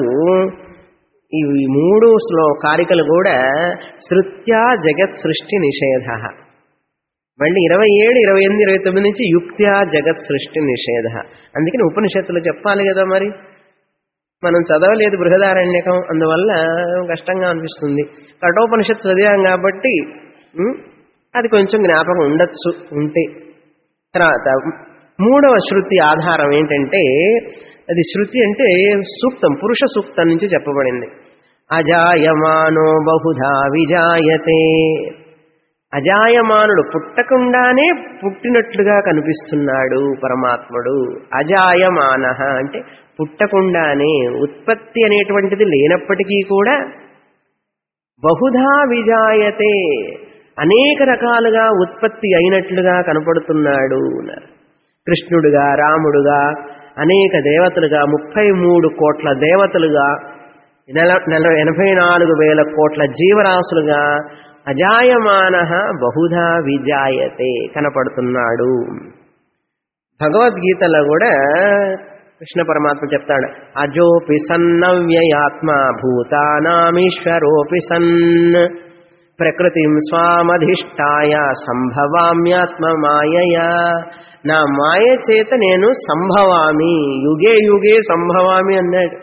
ఈ మూడు శ్లో కారికలు కూడా శృత్యా జగత్ సృష్టి నిషేధ మళ్ళీ ఇరవై ఏడు ఇరవై ఎనిమిది ఇరవై తొమ్మిది నుంచి యుక్త్యా జగత్ సృష్టి నిషేధ అందుకని ఉపనిషత్తులు చెప్పాలి కదా మరి మనం చదవలేదు బృహదారణ్యకం అందువల్ల కష్టంగా అనిపిస్తుంది కఠోపనిషత్తు చదివాం కాబట్టి ఉమ్, అది కొంచెం జ్ఞాపకం ఉండొచ్చు ఉంటే తర్వాత మూడవ శృతి ఆధారం ఏంటంటే అది శృతి అంటే సూక్తం పురుష సూక్తం నుంచి చెప్పబడింది అజాయమానో బహుధా విజాయతే అజాయమానుడు పుట్టకుండానే పుట్టినట్లుగా కనిపిస్తున్నాడు పరమాత్ముడు అజాయమాన అంటే పుట్టకుండానే ఉత్పత్తి అనేటువంటిది లేనప్పటికీ కూడా బహుధా విజాయతే అనేక రకాలుగా ఉత్పత్తి అయినట్లుగా కనపడుతున్నాడు అన్నారు. కృష్ణుడుగా రాముడుగా అనేక దేవతలుగా ముప్పై మూడు కోట్ల దేవతలుగా నెల నెల ఎనభై నాలుగు వేల కోట్ల జీవరాశులుగా అజాయమాన బహుధా విజాయతే కనపడుతున్నాడు భగవద్గీతలో కూడా కృష్ణ పరమాత్మ చెప్తాడు అజోపి సన్నవ్యయాత్మ భూతానామీశ్వరోపి సన్ ప్రకృతిం స్వామధిష్టాయ సంభవామ్యాత్మ మాయయా నా మాయ చేత నేను సంభవామి యుగే యుగే సంభవామి అన్నాడు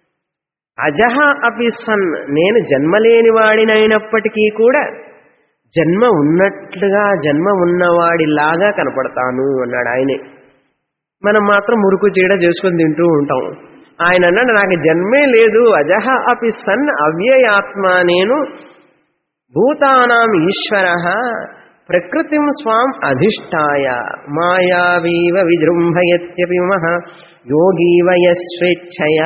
అజహ అపి సన్ నేను జన్మలేని వాడినైనప్పటికీ కూడా జన్మ ఉన్నట్లుగా జన్మ ఉన్నవాడిలాగా కనపడతాను అన్నాడు ఆయనే మనం మాత్రం మురుకు చీడ చేసుకొని తింటూ ఉంటాం ఆయన అన్నాడు నాకు జన్మే లేదు అజహ అపి సన్ అవ్యయాత్మ నేను భూతానాం ఈశ్వర ప్రకృతిం స్వాం అధిష్టాయ మాయావీవ విజృంభయత్యపి మహ యోగీవయ స్వేచ్ఛయా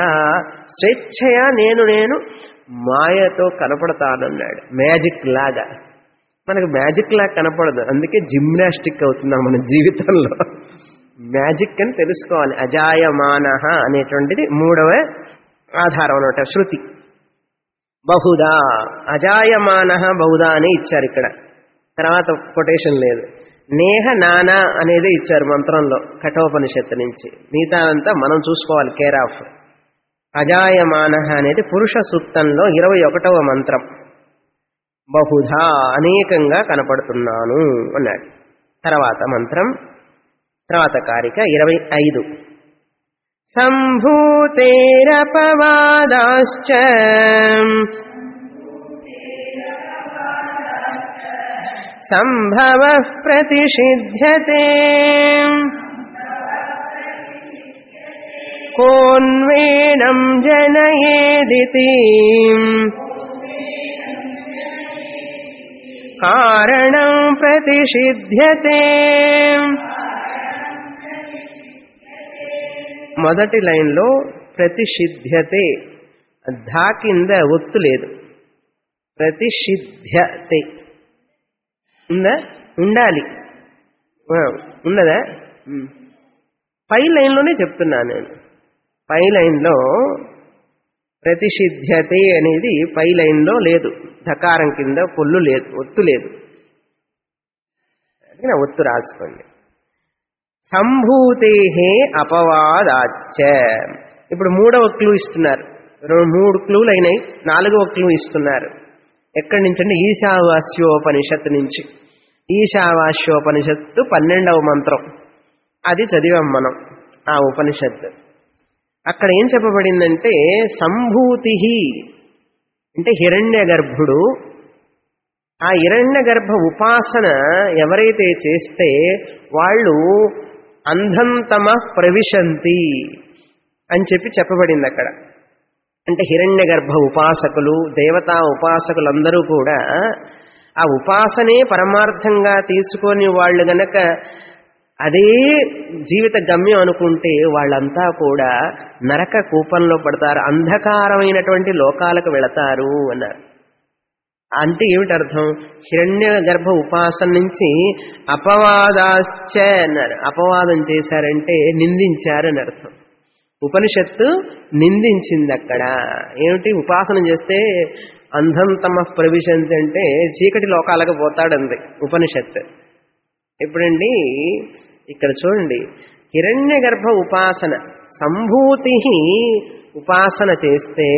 స్వేచ్ఛయా నేను నేను మాయతో కనపడతానన్నాడు మ్యాజిక్ లాగా మనకు మ్యాజిక్ లా కనపడదు అందుకే జిమ్నాస్టిక్ అవుతున్నాం మన జీవితంలో మ్యాజిక్ అని తెలుసుకోవాలి అజాయమాన అనేటువంటిది మూడవ ఆధారం అనమాట శృతి బహుదా అజాయమాన బహుదా అని ఇచ్చారు ఇక్కడ తర్వాత కొటేషన్ లేదు నేహ నానా అనేది ఇచ్చారు మంత్రంలో కఠోపనిషత్తు నుంచి మిగతా అంతా మనం చూసుకోవాలి కేర్ ఆఫ్ అజాయమాన అనేది పురుష సూక్తంలో ఇరవై ఒకటవ మంత్రం బహుధా అనేకంగా కనపడుతున్నాను అన్నాడు తర్వాత మంత్రం తర్వాత కారిక ఇరవై ఐదు సంభూతేరపవాదాశ్చ సంభవ ప్రతిషిధ్యతే కోన్వేనం జనయేదితి కారణం ప్రతిషిధ్యతే మొదటి లైన్లో ప్రతిషిధ్యతే ధా కింద ఒత్తు లేదు ప్రతిషిధ్యతే ఉందా ఉండాలి ఆ, ఉన్నదా ఉమ్. పై లైన్లోనే చెప్తున్నాను నేను పై లైన్లో ప్రతిషిధ్యతే అనేది పై లైన్లో లేదు ధకారం కింద పొల్లు లేదు ఒత్తు లేదు అందుకని ఆ ఒత్తు రాసుకోండి సంభూతే అపవాదాచ ఇప్పుడు మూడవ క్లూ ఇస్తున్నారు రెండు మూడు క్లూలు అయినాయి నాలుగవ క్లూ ఇస్తున్నారు ఎక్కడి నుంచి అంటే ఈశావాస్యోపనిషత్తు నుంచి ఈశావాస్యోపనిషత్తు పన్నెండవ మంత్రం అది చదివాం మనం ఆ ఉపనిషత్తు అక్కడ ఏం చెప్పబడిందంటే సంభూతి అంటే హిరణ్య గర్భుడు ఆ హిరణ్య గర్భ ఉపాసన ఎవరైతే చేస్తే వాళ్ళు అంధంతమ ప్రవిశంతి అని చెప్పి చెప్పబడింది అక్కడ అంటే హిరణ్య గర్భ ఉపాసకులు దేవతా ఉపాసకులందరూ కూడా ఆ ఉపాసనే పరమార్థంగా తీసుకొని వాళ్ళు గనక అదే జీవిత గమ్యం అనుకుంటే వాళ్ళంతా కూడా నరక కూపంలో పడతారు అంధకారమైనటువంటి లోకాలకు వెళతారు అన్నారు అంటే ఏమిటి అర్థం హిరణ్య గర్భ ఉపాసన నుంచి అపవాదాశ్చ అన్నారు అపవాదం చేశారంటే నిందించారని అర్థం ఉపనిషత్తు నిందించింది అక్కడ ఏమిటి ఉపాసన చేస్తే అంధంతమ ప్రవిశంతి అంటే చీకటి లోకాలకు పోతాడంది ఉపనిషత్తు ఇప్పుడండి ఇక్కడ చూడండి హిరణ్య గర్భ ఉపాసన సంభూతి ఉపాసన చేస్తే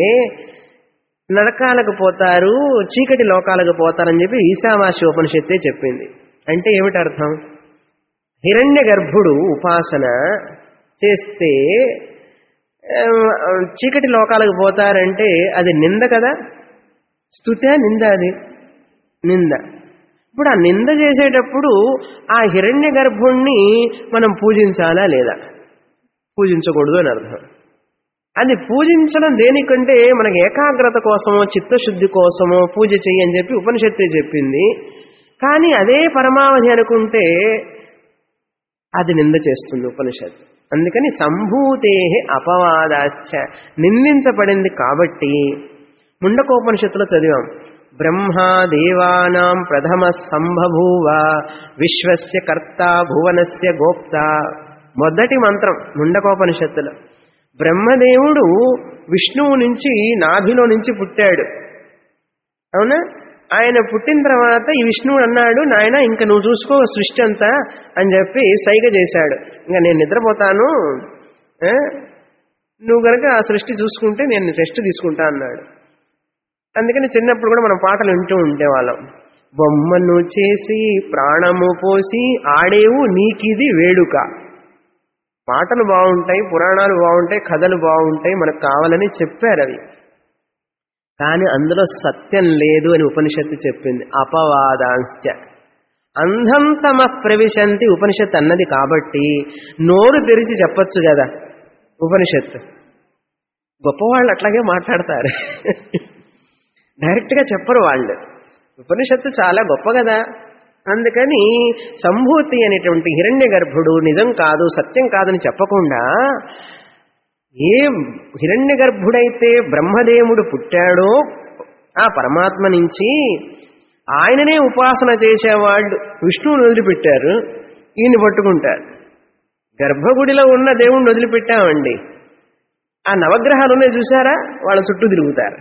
నరకాలకు పోతారు చీకటి లోకాలకు పోతారని చెప్పి ఈశావాస్య ఉపనిషత్తే చెప్పింది అంటే ఏమిటి అర్థం హిరణ్య గర్భుడు ఉపాసన చేస్తే ఆ, చీకటి లోకాలకు పోతారంటే అది నింద కదా స్థుతే నింద అది నింద ఇప్పుడు ఆ నింద చేసేటప్పుడు ఆ హిరణ్య గర్భుణ్ణి మనం పూజించాలా లేదా పూజించకూడదు అని అర్థం అది పూజించడం దేనికంటే మనకి ఏకాగ్రత కోసమో చిత్తశుద్ధి కోసమో పూజ చెయ్యి అని చెప్పి ఉపనిషత్తే చెప్పింది కానీ అదే పరమావధి అనుకుంటే అది నింద చేస్తుంది ఉపనిషత్తు అందుకని సంభూతే అపవాదాశ్చ నిందించబడింది కాబట్టి ముండకోపనిషత్తులో చదివాం బ్రహ్మా దేవానాం ప్రథమ సంభభూవ విశ్వస్య కర్త భువనస్య గోప్త మొదటి మంత్రం ముండకోపనిషత్తులో బ్రహ్మదేవుడు విష్ణువు నుంచి నాభిలో నుంచి పుట్టాడు అవునా ఆయన పుట్టిన తర్వాత ఈ విష్ణువుడు అన్నాడు నాయన ఇంకా నువ్వు చూసుకో సృష్టి అంతా అని చెప్పి సైగ చేశాడు ఇంకా నేను నిద్రపోతాను ఆ? నువ్వు గనక ఆ సృష్టి చూసుకుంటే నేను రెస్ట్ తీసుకుంటా అన్నాడు అందుకని చిన్నప్పుడు కూడా మనం పాటలు వింటూ ఉండేవాళ్ళం బొమ్మను చేసి ప్రాణము పోసి ఆడేవు నీకిది వేడుక పాటలు బాగుంటాయి పురాణాలు బాగుంటాయి కథలు బాగుంటాయి మనకు కావాలని చెప్పారు అవి కానీ అందులో సత్యం లేదు అని ఉపనిషత్తు చెప్పింది అపవాదాంశ అంధం తమ ప్రవిశంతి ఉపనిషత్తు అన్నది కాబట్టి నోరు తెరిచి చెప్పొచ్చు కదా ఉపనిషత్తు గొప్పవాళ్ళు అట్లాగే మాట్లాడతారు డైరెక్ట్గా చెప్పరు వాళ్ళు ఉపనిషత్తు చాలా గొప్ప కదా అందుకని సంభూతి అనేటువంటి హిరణ్య గర్భుడు నిజం కాదు సత్యం కాదని చెప్పకుండా ఏ హిరణ్య గర్భుడైతే బ్రహ్మదేవుడు పుట్టాడో ఆ పరమాత్మ నుంచి ఆయననే ఉపాసన చేసేవాళ్ళు విష్ణువుని వదిలిపెట్టారు ఈయన్ని పట్టుకుంటారు గర్భగుడిలో ఉన్న దేవుణ్ణి వదిలిపెట్టామండి ఆ నవగ్రహాలు ఉన్నాయి చూసారా వాళ్ళ చుట్టూ తిరుగుతారు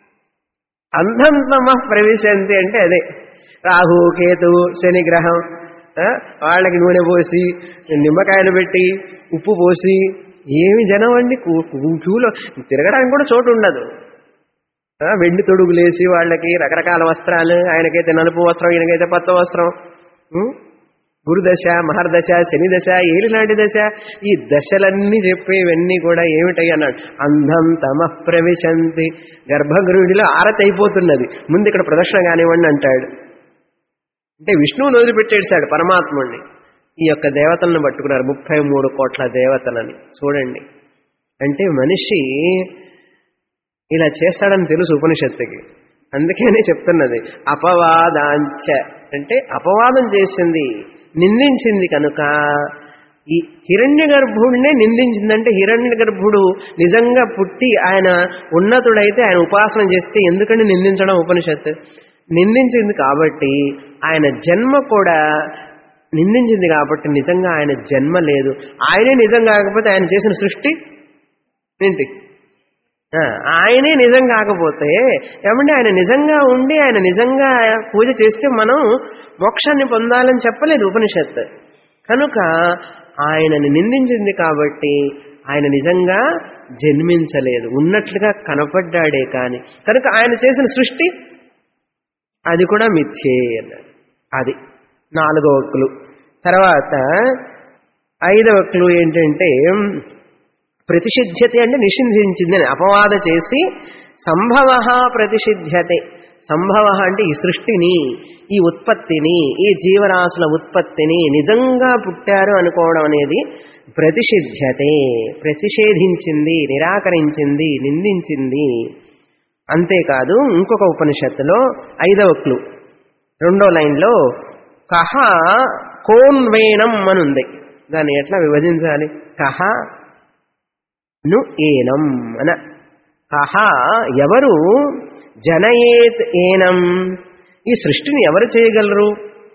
అంధంతమ ప్రవేశంతి అంటే అదే రాహు కేతు శని గ్రహం ఆ, వాళ్ళకి నూనె పోసి నిమ్మకాయలు పెట్టి ఉప్పు పోసి ఏమి జనం అండి కూ- కూ- క్యూలో తిరగడానికి కూడా చోటు ఉండదు ఆ, వెండి తొడుగులేసి వాళ్ళకి రకరకాల వస్త్రాలు ఆయనకైతే నలుపు వస్త్రం ఈయనకైతే పచ్చ వస్త్రం ఉం? గురుదశ మహర్దశ శని దశ ఏలినాటి దశ ఈ దశలన్నీ చెప్పేవన్నీ కూడా ఏమిటాయి అన్నాడు అంధం తమ ప్రవిశంతి గర్భగృహిణిలో ఆరతి అయిపోతున్నది ముందు ఇక్కడ ప్రదర్శన కానివ్వండి అంటాడు అంటే విష్ణువుని వదిలిపెట్టేశాడు పరమాత్ముడిని ఈ యొక్క దేవతలను పట్టుకున్నారు ముప్పై మూడు కోట్ల దేవతలని చూడండి అంటే మనిషి ఇలా చేస్తాడని తెలుసు ఉపనిషత్తుకి అందుకనే చెప్తున్నది అపవాదాంచ అంటే అపవాదం చేసింది నిందించింది కనుక ఈ హిరణ్య గర్భుడినే నిందించిందంటే హిరణ్య గర్భుడు నిజంగా పుట్టి ఆయన ఉన్నతుడైతే ఆయన ఉపాసన చేస్తే ఎందుకని నిందించడం ఉపనిషత్తు నిందించింది కాబట్టి ఆయన జన్మ కూడా నిందించింది కాబట్టి నిజంగా ఆయన జన్మ లేదు ఆయనే నిజం కాకపోతే ఆయన చేసిన సృష్టి ఏంటి ఆ, ఆయనే నిజం కాకపోతే ఏమంటే ఆయన నిజంగా ఉండి ఆయన నిజంగా పూజ చేస్తే మనం మోక్షాన్ని పొందాలని చెప్పలేదు ఉపనిషత్ కనుక ఆయనని నిందించింది కాబట్టి ఆయన నిజంగా జన్మించలేదు ఉన్నట్లుగా కనపడ్డాడే కాని కనుక ఆయన చేసిన సృష్టి అది కూడా మిథ్యే అన్నాడు అది నాలుగవ క్లు తర్వాత ఐదవ క్లు ఏంటంటే ప్రతిషిధ్యతే అంటే నిషింధించింది అని అపవాద చేసి సంభవ ప్రతిషిధ్యతే సంభవ అంటే ఈ సృష్టిని ఈ ఉత్పత్తిని ఈ జీవరాశుల ఉత్పత్తిని నిజంగా పుట్టారు అనుకోవడం అనేది ప్రతిషిధ్యతే ప్రతిషేధించింది నిరాకరించింది నిందించింది అంతేకాదు ఇంకొక ఉపనిషత్తులో ఐదవ క్లు రెండో లైన్లో కహ కోన్వేనం అనుంది దాన్ని ఎట్లా విభజించాలి కహ ను ఏనం అన కహ ఎవరు జనయేత్ ఏనం ఈ సృష్టిని ఎవరు చేయగలరు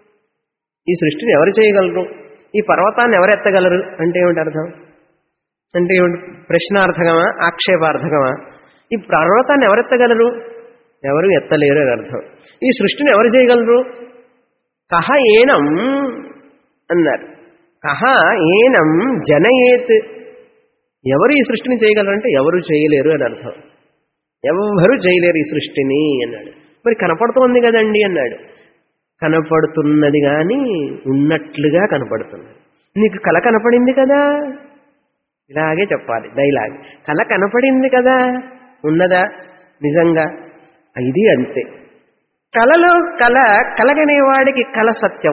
ఈ సృష్టిని ఎవరు చేయగలరు ఈ పర్వతాన్ని ఎవరు ఎత్తగలరు అంటే ఏమిటి అర్థం అంటే ఏమిటి ప్రశ్నార్థకమా ఆక్షేపార్థకమా ఈ పర్వతాన్ని ఎవరు ఎత్తగలరు ఎవరు ఎత్తలేరు అని అర్థం ఈ సృష్టిని ఎవరు చేయగలరు కహ ఏనం అన్నారు కహ ఏనం జనయేత్ ఎవరు ఈ సృష్టిని చేయగలరంటే ఎవరు చేయలేరు అని అర్థం ఎవరు చేయలేరు ఈ సృష్టిని అన్నాడు మరి కనపడుతోంది కదండి అన్నాడు కనపడుతున్నది కానీ ఉన్నట్లుగా కనపడుతున్నది నీకు కల కనపడింది కదా ఇలాగే చెప్పాలి డైలాగ్ కల కనపడింది కదా ఉన్నదా నిజంగా ఇది అంతే కలలో కల కలగనేవాడికి కల సత్యం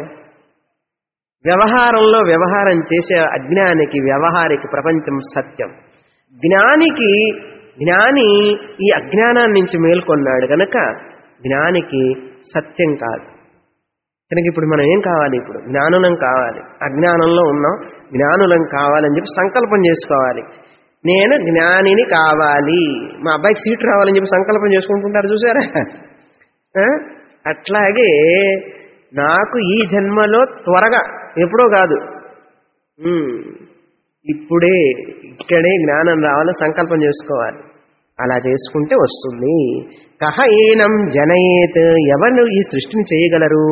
వ్యవహారంలో వ్యవహారం చేసే అజ్ఞానికి వ్యవహారికి ప్రపంచం సత్యం జ్ఞానికి జ్ఞాని ఈ అజ్ఞానాన్ని నుంచి మేల్కొన్నాడు కనుక జ్ఞానికి సత్యం కాదు కనుక ఇప్పుడు మనం ఏం కావాలి ఇప్పుడు జ్ఞానులం కావాలి అజ్ఞానంలో ఉన్నాం జ్ఞానులం కావాలని చెప్పి సంకల్పం చేసుకోవాలి నేను జ్ఞానిని కావాలి మా అబ్బాయికి సీట్ రావాలని చెప్పి సంకల్పం చేసుకుంటుంటారు చూసారా ఆ? అట్లాగే నాకు ఈ జన్మలో త్వరగా ఎప్పుడో కాదు ఉమ్, ఇప్పుడే ఇక్కడే జ్ఞానం రావాలని సంకల్పం చేసుకోవాలి అలా చేసుకుంటే వస్తుంది కహ ఏనం జనయేత్ ఎవరు ఈ సృష్టిని చేయగలరు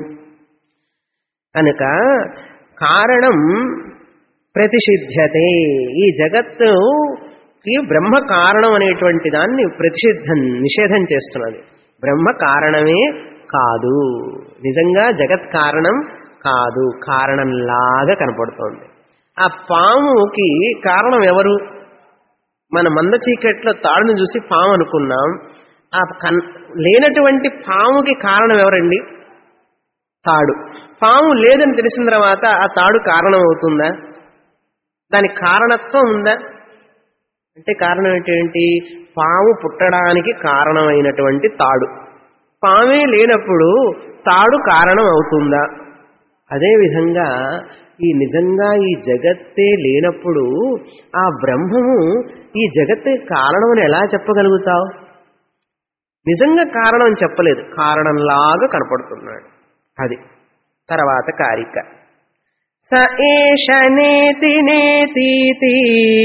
కనుక కారణం ప్రతిషిధ్యతే ఈ జగత్తు ఈ బ్రహ్మ కారణం అనేటువంటి దాన్ని ప్రతిషిద్ధం నిషేధం చేస్తున్నది బ్రహ్మ కారణమే కాదు నిజంగా జగత్ కారణం కాదు కారణంలాగా కనపడుతోంది ఆ పాముకి కారణం ఎవరు మన మంద చీకట్లో తాడును చూసి పాము అనుకున్నాం ఆ కన్ లేనటువంటి పాముకి కారణం ఎవరండి తాడు పాము లేదని తెలిసిన తర్వాత ఆ తాడు కారణం అవుతుందా దానికి కారణత్వం ఉందా అంటే కారణం ఏంటి పాము పుట్టడానికి కారణమైనటువంటి తాడు పామే లేనప్పుడు తాడు కారణం అవుతుందా అదేవిధంగా ఈ నిజంగా ఈ జగత్తే లేనప్పుడు ఆ బ్రహ్మము ఈ జగత్తు కారణమని ఎలా చెప్పగలుగుతావు నిజంగా కారణం చెప్పలేదు కారణంలాగా కనపడుతున్నాడు అది తర్వాత కారిక స ఏష నేతి నేతీతి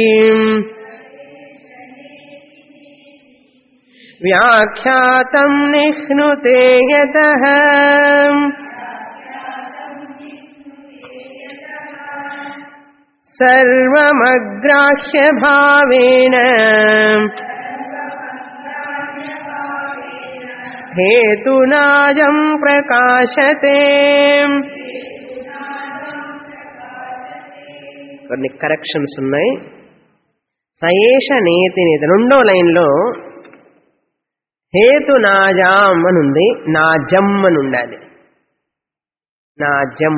వ్యాఖ్యాతం నిహ్నుతే యతః సర్వమగ్రాహ్య భావేన హేతునాజం ప్రకాశతే కొన్ని కరెక్షన్స్ ఉన్నాయి సయేష నేతి నేతి రెండో లైన్లో హేతు నాజాం అని ఉంది నాజం అని ఉండాలి నాజం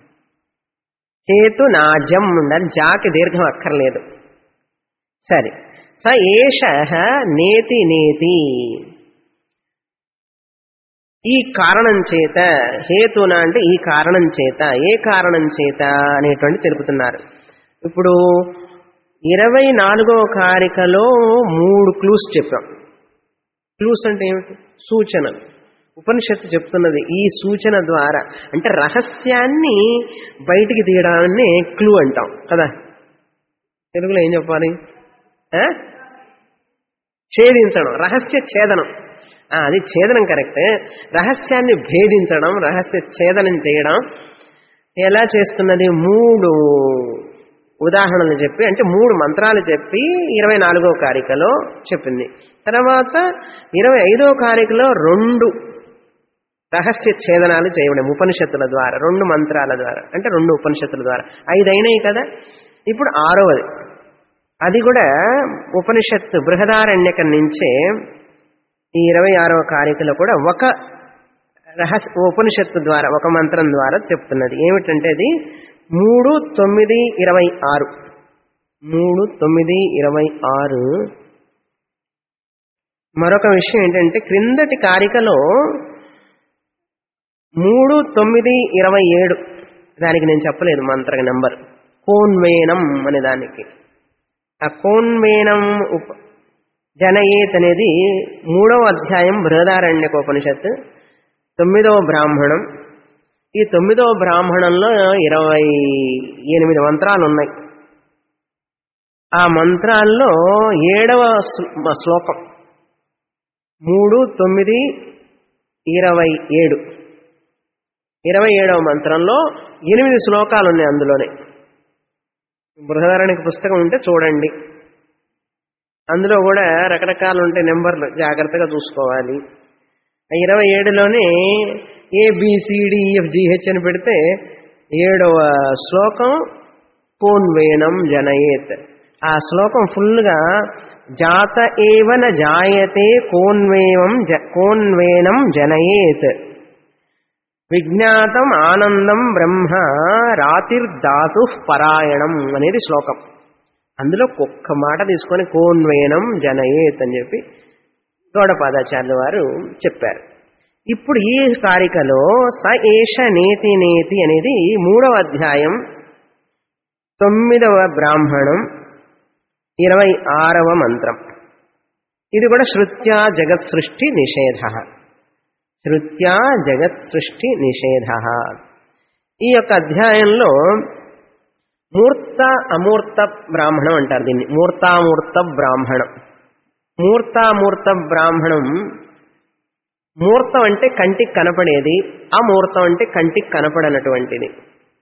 హేతు నాజం ఉండాలి జాకి దీర్ఘం అక్కర్లేదు సరే స ఏష నేతి నేతి ఈ కారణం చేత హేతున అంటే ఈ కారణం చేత ఏ కారణం చేత అనేటువంటి తెలుపుతున్నారు ఇప్పుడు ఇరవై నాలుగవ కారికలో మూడు క్లూస్ చెప్పాం క్లూస్ అంటే ఏమిటి సూచనలు ఉపనిషత్తు చెప్తున్నది ఈ సూచన ద్వారా అంటే రహస్యాన్ని బయటికి తీయడాన్ని క్లూ అంటాం కదా తెలుగులో ఏం చెప్పాలి ఆ? ఛేదించడం రహస్య ఛేదనం ఆ, అది ఛేదనం కరెక్ట్ రహస్యాన్ని భేదించడం రహస్య ఛేదనం చేయడం ఎలా చేస్తున్నది మూడు ఉదాహరణలు చెప్పి అంటే మూడు మంత్రాలు చెప్పి ఇరవై నాలుగో కారికలో చెప్పింది తర్వాత ఇరవై ఐదో కారికలో రెండు రహస్య ఛేదనాలు చేయడం ఉపనిషత్తుల ద్వారా రెండు మంత్రాల ద్వారా అంటే రెండు ఉపనిషత్తుల ద్వారా ఐదు అయినాయి కదా ఇప్పుడు ఆరవది అది కూడా ఉపనిషత్తు బృహదారణ్యకం నుంచే ఈ ఇరవై ఆరవ కారికలో కూడా ఒక రహస్య ఉపనిషత్తు ద్వారా ఒక మంత్రం ద్వారా చెప్తున్నది ఏమిటంటే అది మూడు తొమ్మిది ఇరవై ఆరు మూడు తొమ్మిది ఇరవై ఆరు మరొక విషయం ఏంటంటే క్రిందటి కారికలో మూడు తొమ్మిది ఇరవై ఏడు దానికి నేను చెప్పలేదు మంత్ర నెంబర్ కోన్వేనం అనే దానికి ఆ కోన్వేనం ఉప జనయేత్ అనేది మూడవ అధ్యాయం బృహదారణ్యకోపనిషత్ తొమ్మిదవ బ్రాహ్మణం ఈ తొమ్మిదవ బ్రాహ్మణంలో ఇరవై ఎనిమిది మంత్రాలు ఉన్నాయి ఆ మంత్రాల్లో ఏడవ శ్లో- శ్లోకం మూడు తొమ్మిది ఇరవై ఏడు ఇరవై ఏడవ మంత్రంలో ఎనిమిది శ్లోకాలు ఉన్నాయి అందులోనే బృహదారణిక పుస్తకం ఉంటే చూడండి అందులో కూడా రకరకాలు ఉంటాయి నెంబర్లు జాగ్రత్తగా చూసుకోవాలి ఆ ఇరవై ఏడులోనే ఏబిసిడిఎఫ్ జిహెచ్ అని పెడితే ఏడవ శ్లోకం కోన్వేనం జనయేత్ ఆ శ్లోకం ఫుల్గా జాత ఏవన జాయతే కోన్వేవం జ కోన్వేనం జనయేత్ విజ్ఞాతం ఆనందం బ్రహ్మ రాతిర్ధాతు పరాయణం అనేది శ్లోకం అందులో ఒక్క మాట తీసుకొని కోన్వేనం జనయేత్ అని చెప్పి గౌడపాదాచార్యుల వారు చెప్పారు ఇప్పుడు ఈ కారికలో స ఏష నేతి నేతి అనేది మూడవ అధ్యాయం తొమ్మిదవ బ్రాహ్మణం ఇరవై ఆరవ మంత్రం ఇది కూడా శృత్యా జగత్ సృష్టి నిషేధ శృత్యా జగత్ సృష్టి నిషేధ ఈ యొక్క అధ్యాయంలో మూర్త అమూర్త బ్రాహ్మణం అంటారు దీన్ని మూర్తామూర్త బ్రాహ్మణం మూర్తామూర్త బ్రాహ్మణం మూర్తం అంటే కంటికి కనపడేది అమూర్తం అంటే కంటికి కనపడనటువంటిది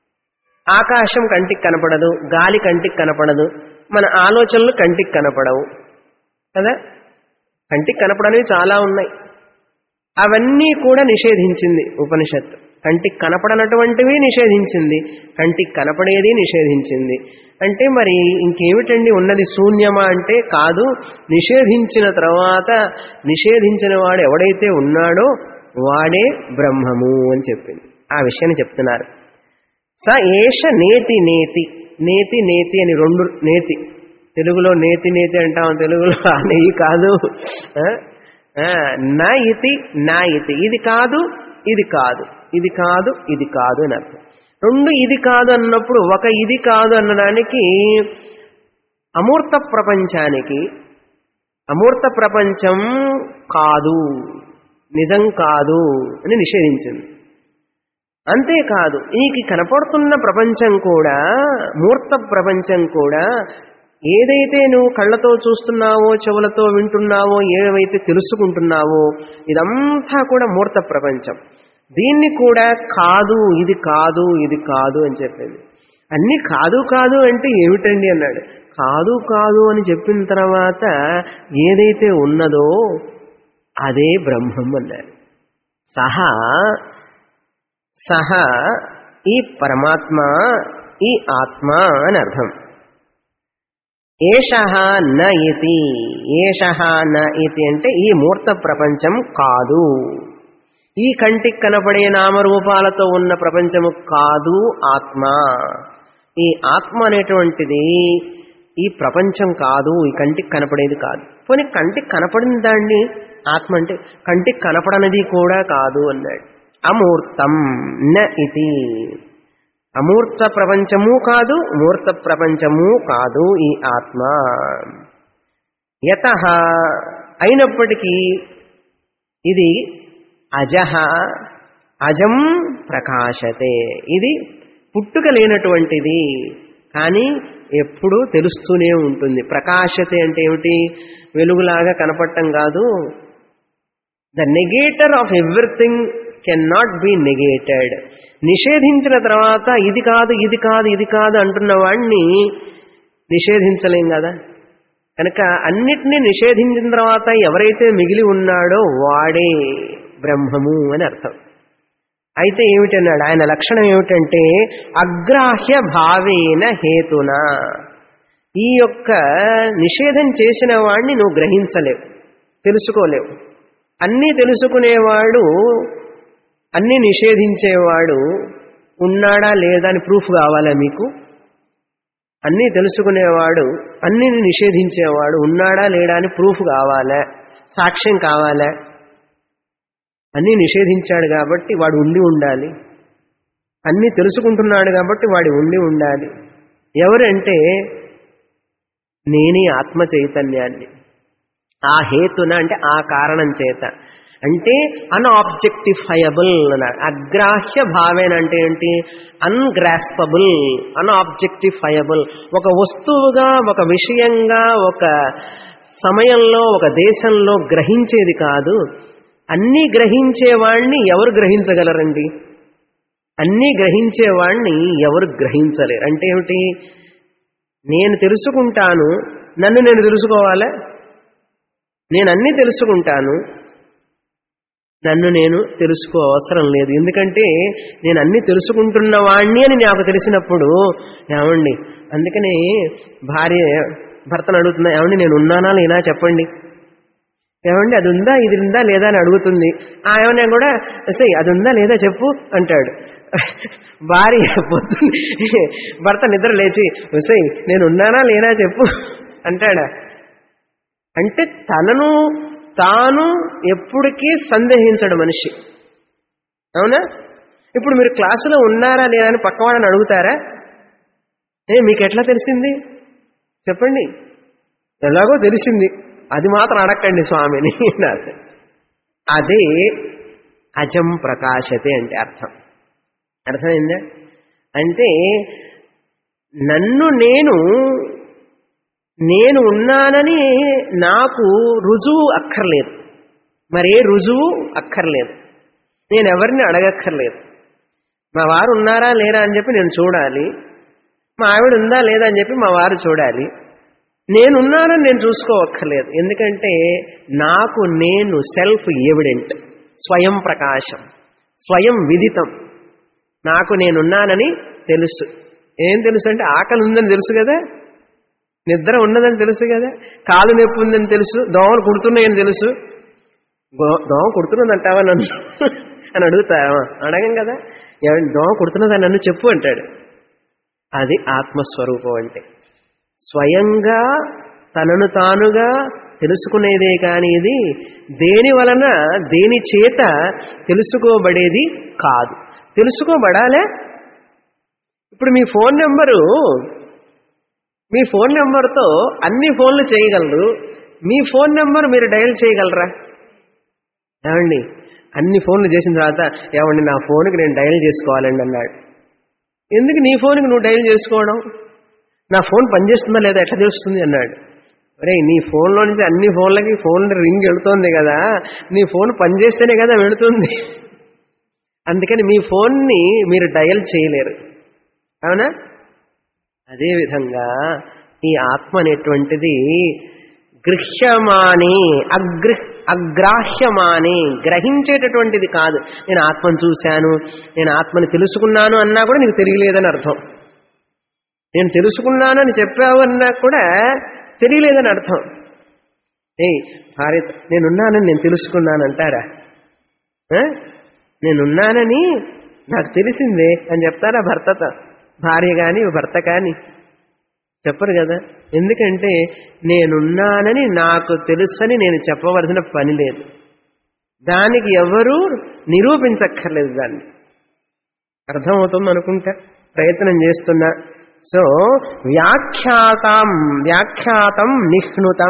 ఆకాశం కంటికి కనపడదు గాలి కంటికి కనపడదు మన ఆలోచనలు కంటికి కనపడవు కదా కంటికి కనపడనివి చాలా ఉన్నాయి అవన్నీ కూడా నిషేధించింది ఉపనిషత్తు కంటికి కనపడనటువంటివి నిషేధించింది కంటికి కనపడేది నిషేధించింది అంటే మరి ఇంకేమిటండి ఉన్నది శూన్యమా అంటే కాదు నిషేధించిన తర్వాత నిషేధించిన వాడు ఎవడైతే ఉన్నాడో వాడే బ్రహ్మము అని చెప్పింది ఆ విషయాన్ని చెప్తున్నారు స ఏష నేతి నేతి నేతి నేతి అని రెండు నేతి తెలుగులో నేతి నేతి అంటాం తెలుగులో ఆ నెయ్యి కాదు ఆ? ఆ, నా ఇతి నా ఇతి ఇది కాదు ఇది కాదు ఇది కాదు ఇది కాదు అని అర్థం రెండు ఇది కాదు అన్నప్పుడు ఒక ఇది కాదు అనడానికి అమూర్త ప్రపంచానికి అమూర్త ప్రపంచం కాదు నిజం కాదు అని నిషేధించింది అంతేకాదు నీకు కనపడుతున్న ప్రపంచం కూడా మూర్త ప్రపంచం కూడా ఏదైతే నువ్వు కళ్ళతో చూస్తున్నావో చెవులతో వింటున్నావో ఏవైతే తెలుసుకుంటున్నావో ఇదంతా కూడా మూర్త ప్రపంచం దీన్ని కూడా కాదు ఇది కాదు ఇది కాదు అని చెప్పింది అన్ని కాదు కాదు అంటే ఏమిటండి అన్నాడు కాదు కాదు అని చెప్పిన తర్వాత ఏదైతే ఉన్నదో అదే బ్రహ్మం అన్నారు సహా సహా ఈ పరమాత్మ ఈ ఆత్మ అని అర్థం ఏష న ఇతి ఏష న ఇతి అంటే ఈ మూర్త ప్రపంచం కాదు ఈ కంటికి కనపడే నామరూపాలతో ఉన్న ప్రపంచము కాదు ఆత్మ ఈ ఆత్మ అనేటువంటిది ఈ ప్రపంచం కాదు ఈ కంటికి కనపడేది కాదు పోనీ కంటికి కనపడిన దాన్ని ఆత్మ అంటే కంటికి కనపడనిది కూడా కాదు అన్నాడు అమూర్తం న ఇది అమూర్త ప్రపంచము కాదు మూర్త ప్రపంచము కాదు ఈ ఆత్మ యత అయినప్పటికీ ఇది అజహ అజం ప్రకాశతే ఇది పుట్టుక లేనటువంటిది కానీ ఎప్పుడూ తెలుస్తూనే ఉంటుంది ప్రకాశతే అంటే ఏమిటి వెలుగులాగా కనపడటం కాదు the negator of everything can not be negated నిషేధించిన తర్వాత ఇది కాదు ఇది కాదు ఇది కాదు అంటున్న వాడిని నిషేధించలేం కదా కనుక అన్నిటినీ నిషేధించిన తర్వాత ఎవరైతే మిగిలి ఉన్నాడో వాడే బ్రహ్మము అని అర్థం అయితే ఏమిటన్నాడు ఆయన లక్షణం ఏమిటంటే అగ్రాహ్య భావేన హేతున ఈ యొక్క నిషేధం చేసిన వాడిని నువ్వు గ్రహించలేవు తెలుసుకోలేవు అన్నీ తెలుసుకునేవాడు అన్నీ నిషేధించేవాడు ఉన్నాడా లేదా అని ప్రూఫ్ కావాలా మీకు అన్నీ తెలుసుకునేవాడు అన్నీ నిషేధించేవాడు ఉన్నాడా లేడా అని ప్రూఫ్ కావాలా సాక్ష్యం కావాలా అన్నీ నిషేధించాడు కాబట్టి వాడు ఉండి ఉండాలి అన్నీ తెలుసుకుంటున్నాడు కాబట్టి వాడి ఉండి ఉండాలి ఎవరంటే నేనే ఆత్మ చైతన్యాన్ని ఆ హేతున అంటే ఆ కారణం చేత అంటే అన్ఆబ్జెక్టిఫయబుల్ అన్నాడు అగ్రాహ్య భావేన అంటే ఏంటి అన్గ్రాస్పబుల్ అన్ఆబ్జెక్టిఫయబుల్ ఒక వస్తువుగా ఒక విషయంగా ఒక సమయంలో ఒక దేశంలో గ్రహించేది కాదు అన్నీ గ్రహించేవాణ్ణి ఎవరు గ్రహించగలరండి అన్నీ గ్రహించేవాణ్ణి ఎవరు గ్రహించలేరు అంటే ఏమిటి నేను తెలుసుకుంటాను నన్ను నేను తెలుసుకోవాలా నేను అన్నీ తెలుసుకుంటాను నన్ను నేను తెలుసుకో అవసరం లేదు ఎందుకంటే నేను అన్ని తెలుసుకుంటున్న వాణ్ణి అని నాకు తెలిసినప్పుడు ఏమండి అందుకని భార్య భర్తను అడుగుతున్నా ఏమండి నేను ఉన్నానా లేనా చెప్పండి ఏమండి అది ఉందా ఇది ఉందా లేదా అని అడుగుతుంది ఆయన కూడా సై అది ఉందా లేదా చెప్పు అంటాడు భార్య పొద్దున్న భర్త నిద్ర లేచి సై నేను ఉన్నానా లేనా చెప్పు అంటాడా అంటే తనను తాను ఎప్పటికీ సందేహించడు మనిషి అవునా ఇప్పుడు మీరు క్లాసులో ఉన్నారా లేదా అని పక్కవాడని అడుగుతారా ఏ మీకు ఎట్లా తెలిసింది చెప్పండి ఎలాగో తెలిసింది అది మాత్రం అడగండి స్వామిని అదే అజం ప్రకాశతే అంటే అర్థం అర్థమైందా అంటే నన్ను నేను నేను ఉన్నానని నాకు రుజువు అక్కర్లేదు మరే రుజువు అక్కర్లేదు నేను ఎవరిని అడగక్కర్లేదు మా వారు ఉన్నారా లేరా అని చెప్పి నేను చూడాలి మా ఆవిడ ఉందా లేదా అని చెప్పి మా వారు చూడాలి నేనున్నానని నేను చూసుకోవక్కర్లేదు ఎందుకంటే నాకు నేను సెల్ఫ్ ఎవిడెంట్ స్వయం ప్రకాశం స్వయం విదితం నాకు నేనున్నానని తెలుసు ఏం తెలుసు అంటే ఆకలి ఉందని తెలుసు కదా నిద్ర ఉన్నదని తెలుసు కదా కాలు నొప్పి ఉందని తెలుసు దోమలు కుడుతున్నాయని తెలుసు దోమ కుడుతున్నది అంటావా నన్ను అని అడుగుతావా అడగం కదా ఏమంటే దోమ కుడుతున్నదా నన్ను చెప్పు అంటాడు అది ఆత్మస్వరూపం అంటే స్వయంగా తనను తానుగా తెలుసుకునేదే కానీ ఇది దేని వలన దేని చేత తెలుసుకోబడేది కాదు తెలుసుకోబడాలే ఇప్పుడు మీ ఫోన్ నెంబరు మీ ఫోన్ నెంబర్తో అన్ని ఫోన్లు చేయగలరు మీ ఫోన్ నెంబర్ మీరు డయల్ చేయగలరా ఏమండి అన్ని ఫోన్లు చేసిన తర్వాత ఏమండి నా ఫోన్కి నేను డయల్ చేసుకోవాలండి అన్నాడు ఎందుకు నీ ఫోన్కి నువ్వు డయల్ చేసుకోవడం నా ఫోన్ పనిచేస్తుందా లేదా ఎట్లా తెలుస్తుంది అన్నాడు అరే నీ ఫోన్లో నుంచి అన్ని ఫోన్లకి ఫోన్ రింగ్ వెళుతోంది కదా నీ ఫోన్ పనిచేస్తేనే కదా వెళుతుంది అందుకని మీ ఫోన్ని మీరు డయల్ చేయలేరు అవునా అదేవిధంగా ఈ ఆత్మ అనేటువంటిది గృహ్యమాని అగ్ర అగ్రాహ్యమాని గ్రహించేటటువంటిది కాదు నేను ఆత్మను చూశాను నేను ఆత్మని తెలుసుకున్నాను అన్నా కూడా నీకు తెలియలేదని అర్థం నేను తెలుసుకున్నానని చెప్పావు అన్నా కూడా తెలియలేదని అర్థం ఏయ్ భార్య నేనున్నానని నేను తెలుసుకున్నాను అంటారా ఆ? నేనున్నానని నాకు తెలిసిందే అని చెప్తారా భర్తతో భార్య కానీ భర్త కానీ చెప్పరు కదా ఎందుకంటే నేనున్నానని నాకు తెలుసని నేను చెప్పవలసిన పని లేదు దానికి ఎవరూ నిరూపించక్కర్లేదు దాన్ని అర్థమవుతుంది అనుకుంటా ప్రయత్నం చేస్తున్నా సో వ్యాఖ్యాతం వ్యాఖ్యాతం నిహ్నుతం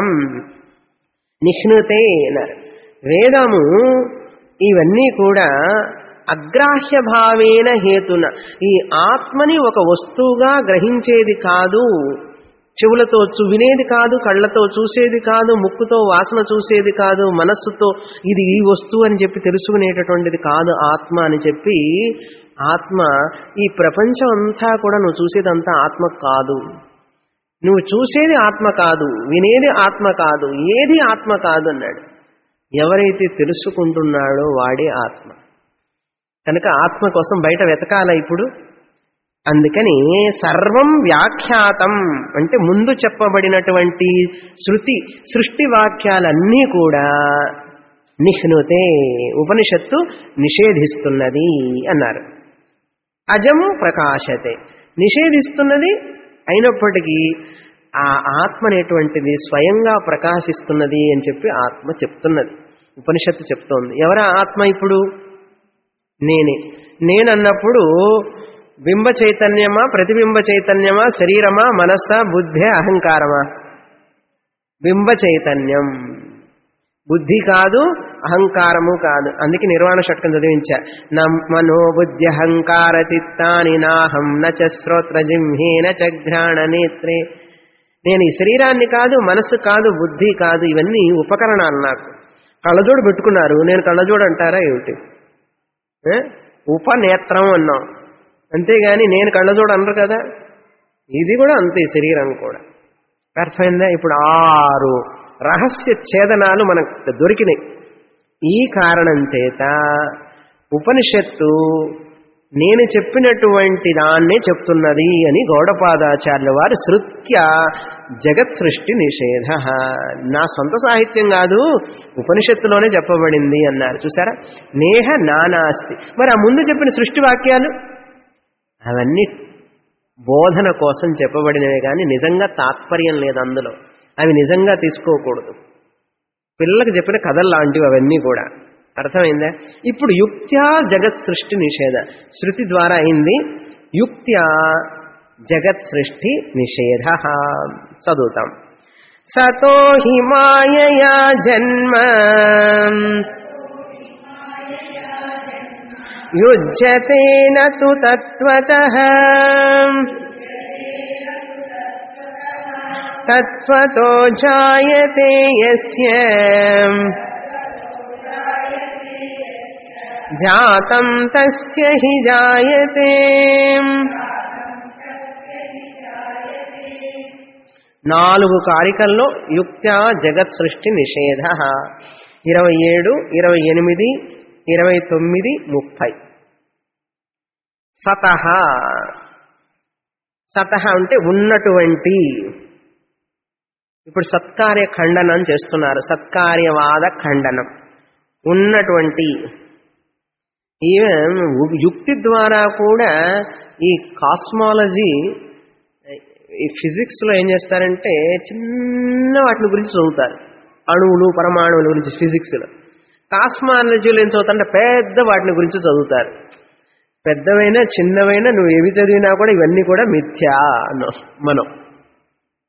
నిహ్నుతే అన్నారు వేదము ఇవన్నీ కూడా అగ్రాహ్య భావేన హేతున ఈ ఆత్మని ఒక వస్తువుగా గ్రహించేది కాదు చెవులతో చూ వినేది కాదు కళ్ళతో చూసేది కాదు ముక్కుతో వాసన చూసేది కాదు మనస్సుతో ఇది ఈ వస్తువు అని చెప్పి తెలుసుకునేటటువంటిది కాదు ఆత్మ అని చెప్పి ఆత్మ ఈ ప్రపంచం అంతా కూడా నువ్వు చూసేదంతా ఆత్మ కాదు నువ్వు చూసేది ఆత్మ కాదు వినేది ఆత్మ కాదు ఏది ఆత్మ కాదు అన్నాడు ఎవరైతే తెలుసుకుంటున్నాడో వాడే ఆత్మ కనుక ఆత్మ కోసం బయట వెతకాల ఇప్పుడు అందుకని సర్వం వ్యాఖ్యాతం అంటే ముందు చెప్పబడినటువంటి శృతి సృష్టి వాక్యాలన్నీ కూడా నిహ్నుతే ఉపనిషత్తు నిషేధిస్తున్నది అన్నారు అజం ప్రకాశతే నిషేధిస్తున్నది అయినప్పటికీ ఆ ఆత్మ అనేటువంటిది స్వయంగా ప్రకాశిస్తున్నది అని చెప్పి ఆత్మ చెప్తున్నది ఉపనిషత్తు చెప్తోంది ఎవరా ఆత్మ ఇప్పుడు నేనే నేనన్నప్పుడు బింబ చైతన్యమా ప్రతిబింబ చైతన్యమా శరీరమా మనస్సా బుద్ధే అహంకారమా బింబ చైతన్యం బుద్ధి కాదు అహంకారము కాదు అందుకే నిర్వాణ షట్కం చదివించా నా మనో బుద్ధి అహంకార చిత్తాని నాహం నచ శ్రోత్ర జింహేన చ ఘ్రాణ నేత్రే నేను ఈ శరీరాన్ని కాదు మనస్సు కాదు బుద్ధి కాదు ఇవన్నీ ఉపకరణాలు నాకు కళ్ళజోడు పెట్టుకున్నారు నేను కళ్ళజోడు అంటారా ఏమిటి ఏ? ఉపనేత్రం అన్నాం అంతేగాని నేను కళ్ళజోడు అనరు కదా ఇది కూడా అంతే శరీరం కూడా అర్థమైందా ఇప్పుడు ఆరు రహస్య ఛేదనాలు మనకు దొరికినాయి ఈ కారణం చేత ఉపనిషత్తు నేను చెప్పినటువంటి దాన్నే చెప్తున్నది అని గౌడపాదాచార్యుల వారు శృత్య జగత్ సృష్టి నిషేధ నా సొంత సాహిత్యం కాదు ఉపనిషత్తులోనే చెప్పబడింది అన్నారు చూసారా నేహ నానాస్తి మరి ఆ ముందు చెప్పిన సృష్టి వాక్యాలు అవన్నీ బోధన కోసం చెప్పబడినవే కానీ నిజంగా తాత్పర్యం లేదు అందులో అవి నిజంగా తీసుకోకూడదు పిల్లలకు చెప్పిన కథలు లాంటివి అవన్నీ కూడా అర్థమైందా ఇప్పుడు యుక్త్యా జగత్ సృష్టి నిషేధ శృతి ద్వారా అయింది యుక్త్యా జగత్ సృష్టి నిషేధ చదువుతాం సతో హిమాయయా జన్మ యుజ్యతే నతు తత్వతః తత్వతో జాయతే యస్య జాతం తస్య హి జాయతే నాలుగు కారికల్లో యుక్త్యా జగత్ సృష్టి నిషేధ ఇరవై ఏడు ఇరవై ఎనిమిది ఇరవై తొమ్మిది ముప్పై సతహ సతహ అంటే ఉన్నటువంటి ఇప్పుడు సత్కార్య ఖండనం చేస్తున్నారు సత్కార్యవాద ఖండనం ఉన్నటువంటి ఈవెన్ యుక్తి ద్వారా కూడా ఈ కాస్మాలజీ ఈ ఫిజిక్స్లో ఏం చేస్తారంటే చిన్న వాటిని గురించి చదువుతారు అణువులు పరమాణువుల గురించి ఫిజిక్స్లో కాస్మాలజీలో ఏం చదువుతారంటే పెద్ద వాటిని గురించి చదువుతారు పెద్దవైనా చిన్నవైనా నువ్వు ఏవి చదివినా కూడా ఇవన్నీ కూడా మిథ్యా అన్నాం మనం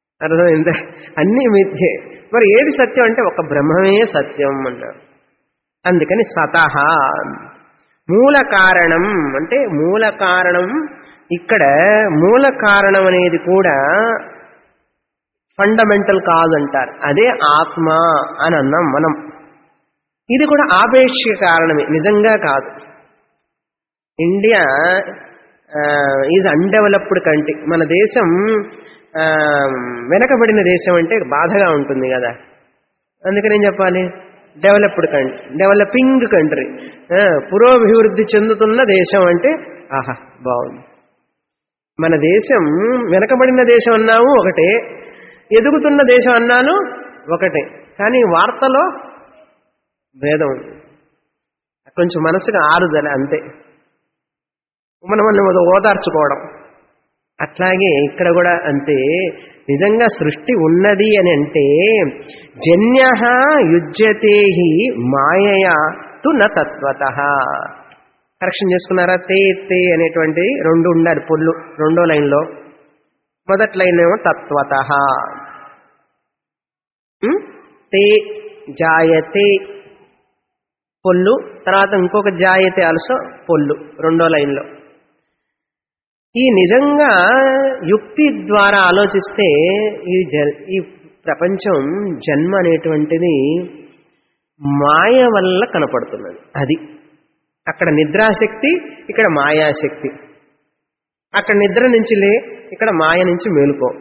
అర్థమైందా అన్నీ మిథ్యే మరి ఏది సత్యం అంటే ఒక బ్రహ్మమే సత్యం అన్నారు అందుకని సతహ మూల కారణం అంటే మూల కారణం ఇక్కడ మూల కారణం అనేది కూడా ఫండమెంటల్ కాజ్ అంటారు అదే ఆత్మ అని అన్నాం మనం ఇది కూడా ఆపేక్షిక కారణమే నిజంగా కాదు ఇండియా ఈజ్ అన్డెవలప్డ్ కంట్రీ మన దేశం ఆ, వెనకబడిన దేశం అంటే బాధగా ఉంటుంది కదా అందుకని ఏం చెప్పాలి డెవలప్డ్ కంట్రీ డెవలపింగ్ కంట్రీ పురోభివృద్ధి చెందుతున్న దేశం అంటే ఆహా బాగుంది మన దేశం వెనకబడిన దేశం అన్నాము ఒకటే ఎదుగుతున్న దేశం అన్నాను ఒకటే కానీ వార్తలో భేదం ఉంది కొంచెం మనసుకు ఆరుదల అంతే మనం మనం ఓదార్చుకోవడం అట్లాగే ఇక్కడ కూడా అంతే నిజంగా సృష్టి ఉన్నది అని అంటే జన్య యుజ్యతే మాయయా తు న తత్వత కరెక్షన్ చేసుకున్నారా తే తే అనేటువంటి రెండు ఉండాలి పొల్లు రెండో లైన్లో మొదటి లైన్ ఏమో తత్వత తే జాయతే పొల్లు తర్వాత ఇంకొక జాయతే ఆల్సో పొల్లు రెండో లైన్లో ఈ నిజంగా యుక్తి ద్వారా ఆలోచిస్తే ఈ జ ఈ ప్రపంచం జన్మ అనేటువంటిది మాయ వల్ల కనపడుతున్నది అది అక్కడ నిద్రాశక్తి ఇక్కడ మాయాశక్తి అక్కడ నిద్ర నుంచి లే ఇక్కడ మాయ నుంచి మేలుకో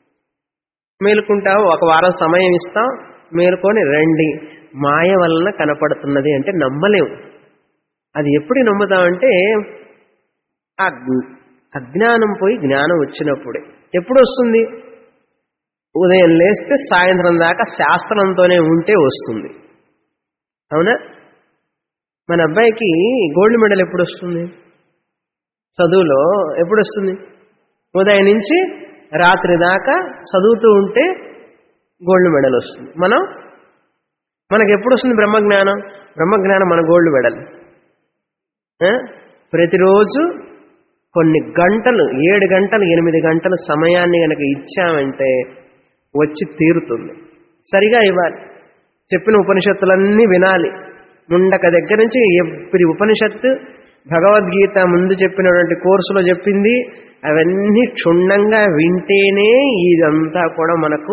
మేలుకుంటావు ఒక వారం సమయం ఇస్తాం మేలుకొని రండి మాయ వలన కనపడుతున్నది అంటే నమ్మలేము అది ఎప్పుడు నమ్ముతామంటే ఆ అజ్ఞానం పోయి జ్ఞానం వచ్చినప్పుడే ఎప్పుడు వస్తుంది ఉదయం లేస్తే సాయంత్రం దాకా శాస్త్రంతోనే ఉంటే వస్తుంది అవునా మన అబ్బాయికి గోల్డ్ మెడల్ ఎప్పుడు వస్తుంది చదువులో ఎప్పుడు వస్తుంది ఉదయం నుంచి రాత్రి దాకా చదువుతూ ఉంటే గోల్డ్ మెడల్ వస్తుంది మనం మనకు ఎప్పుడు వస్తుంది బ్రహ్మజ్ఞానం బ్రహ్మజ్ఞానం మన గోల్డ్ మెడల్ ఆ? ప్రతిరోజు కొన్ని గంటలు ఏడు గంటలు ఎనిమిది గంటల సమయాన్ని గనక ఇచ్చామంటే వచ్చి తీరుతుంది సరిగా ఇవ్వాలి చెప్పిన ఉపనిషత్తులన్నీ వినాలి ముండక దగ్గర నుంచి ఎప్పటి ఉపనిషత్తు భగవద్గీత ముందు చెప్పినటువంటి కోర్సులో చెప్పింది అవన్నీ క్షుణ్ణంగా వింటేనే ఇదంతా కూడా మనకు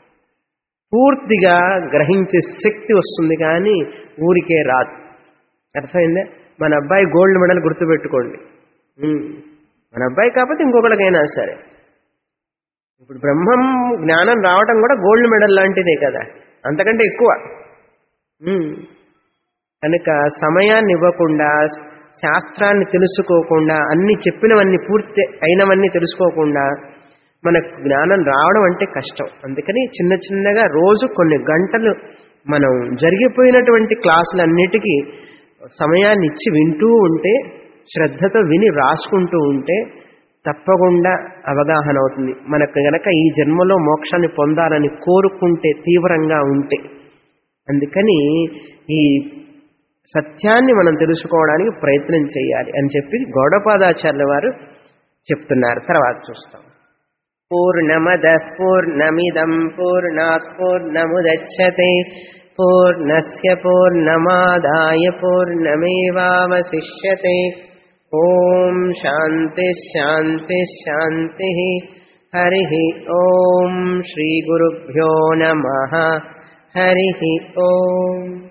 పూర్తిగా గ్రహించే శక్తి వస్తుంది కానీ ఊరికే రాదు అర్థమైందే మన అబ్బాయి గోల్డ్ మెడల్ గుర్తుపెట్టుకోండి ఉమ్. మన అబ్బాయి కాకపోతే ఇంకొకరికైనా సరే ఇప్పుడు బ్రహ్మం జ్ఞానం రావటం కూడా గోల్డ్ మెడల్ లాంటిదే కదా అంతకంటే ఎక్కువ ఉమ్. కనుక సమయాన్ని ఇవ్వకుండా శాస్త్రాన్ని తెలుసుకోకుండా అన్ని చెప్పినవన్నీ పూర్తి అయినవన్నీ తెలుసుకోకుండా మనకు జ్ఞానం రావడం అంటే కష్టం అందుకని చిన్న చిన్నగా రోజు కొన్ని గంటలు మనం జరిగిపోయినటువంటి క్లాసులన్నిటికీ సమయాన్ని ఇచ్చి వింటూ ఉంటే శ్రద్ధతో విని రాసుకుంటూ ఉంటే తప్పకుండా అవగాహన అవుతుంది మనకు గనక ఈ జన్మలో మోక్షాన్ని పొందాలని కోరుకుంటే తీవ్రంగా ఉంటే అందుకని ఈ సత్యాన్ని మనం తెలుసుకోవడానికి ప్రయత్నం చేయాలి అని చెప్పి గౌడపాదాచార్యుల వారు చెప్తున్నారు తర్వాత చూస్తాం పూర్ణమద పూర్ణమిదం పూర్ణాత్ పూర్ణముదచ్చతే పూర్ణస్య పూర్ణమాదాయ పూర్ణమేవావశిష్యతే ఓం శాంతి శాంతి శాంతి హరి ఓం శ్రీ గురుభ్యో నమ హరి ఓం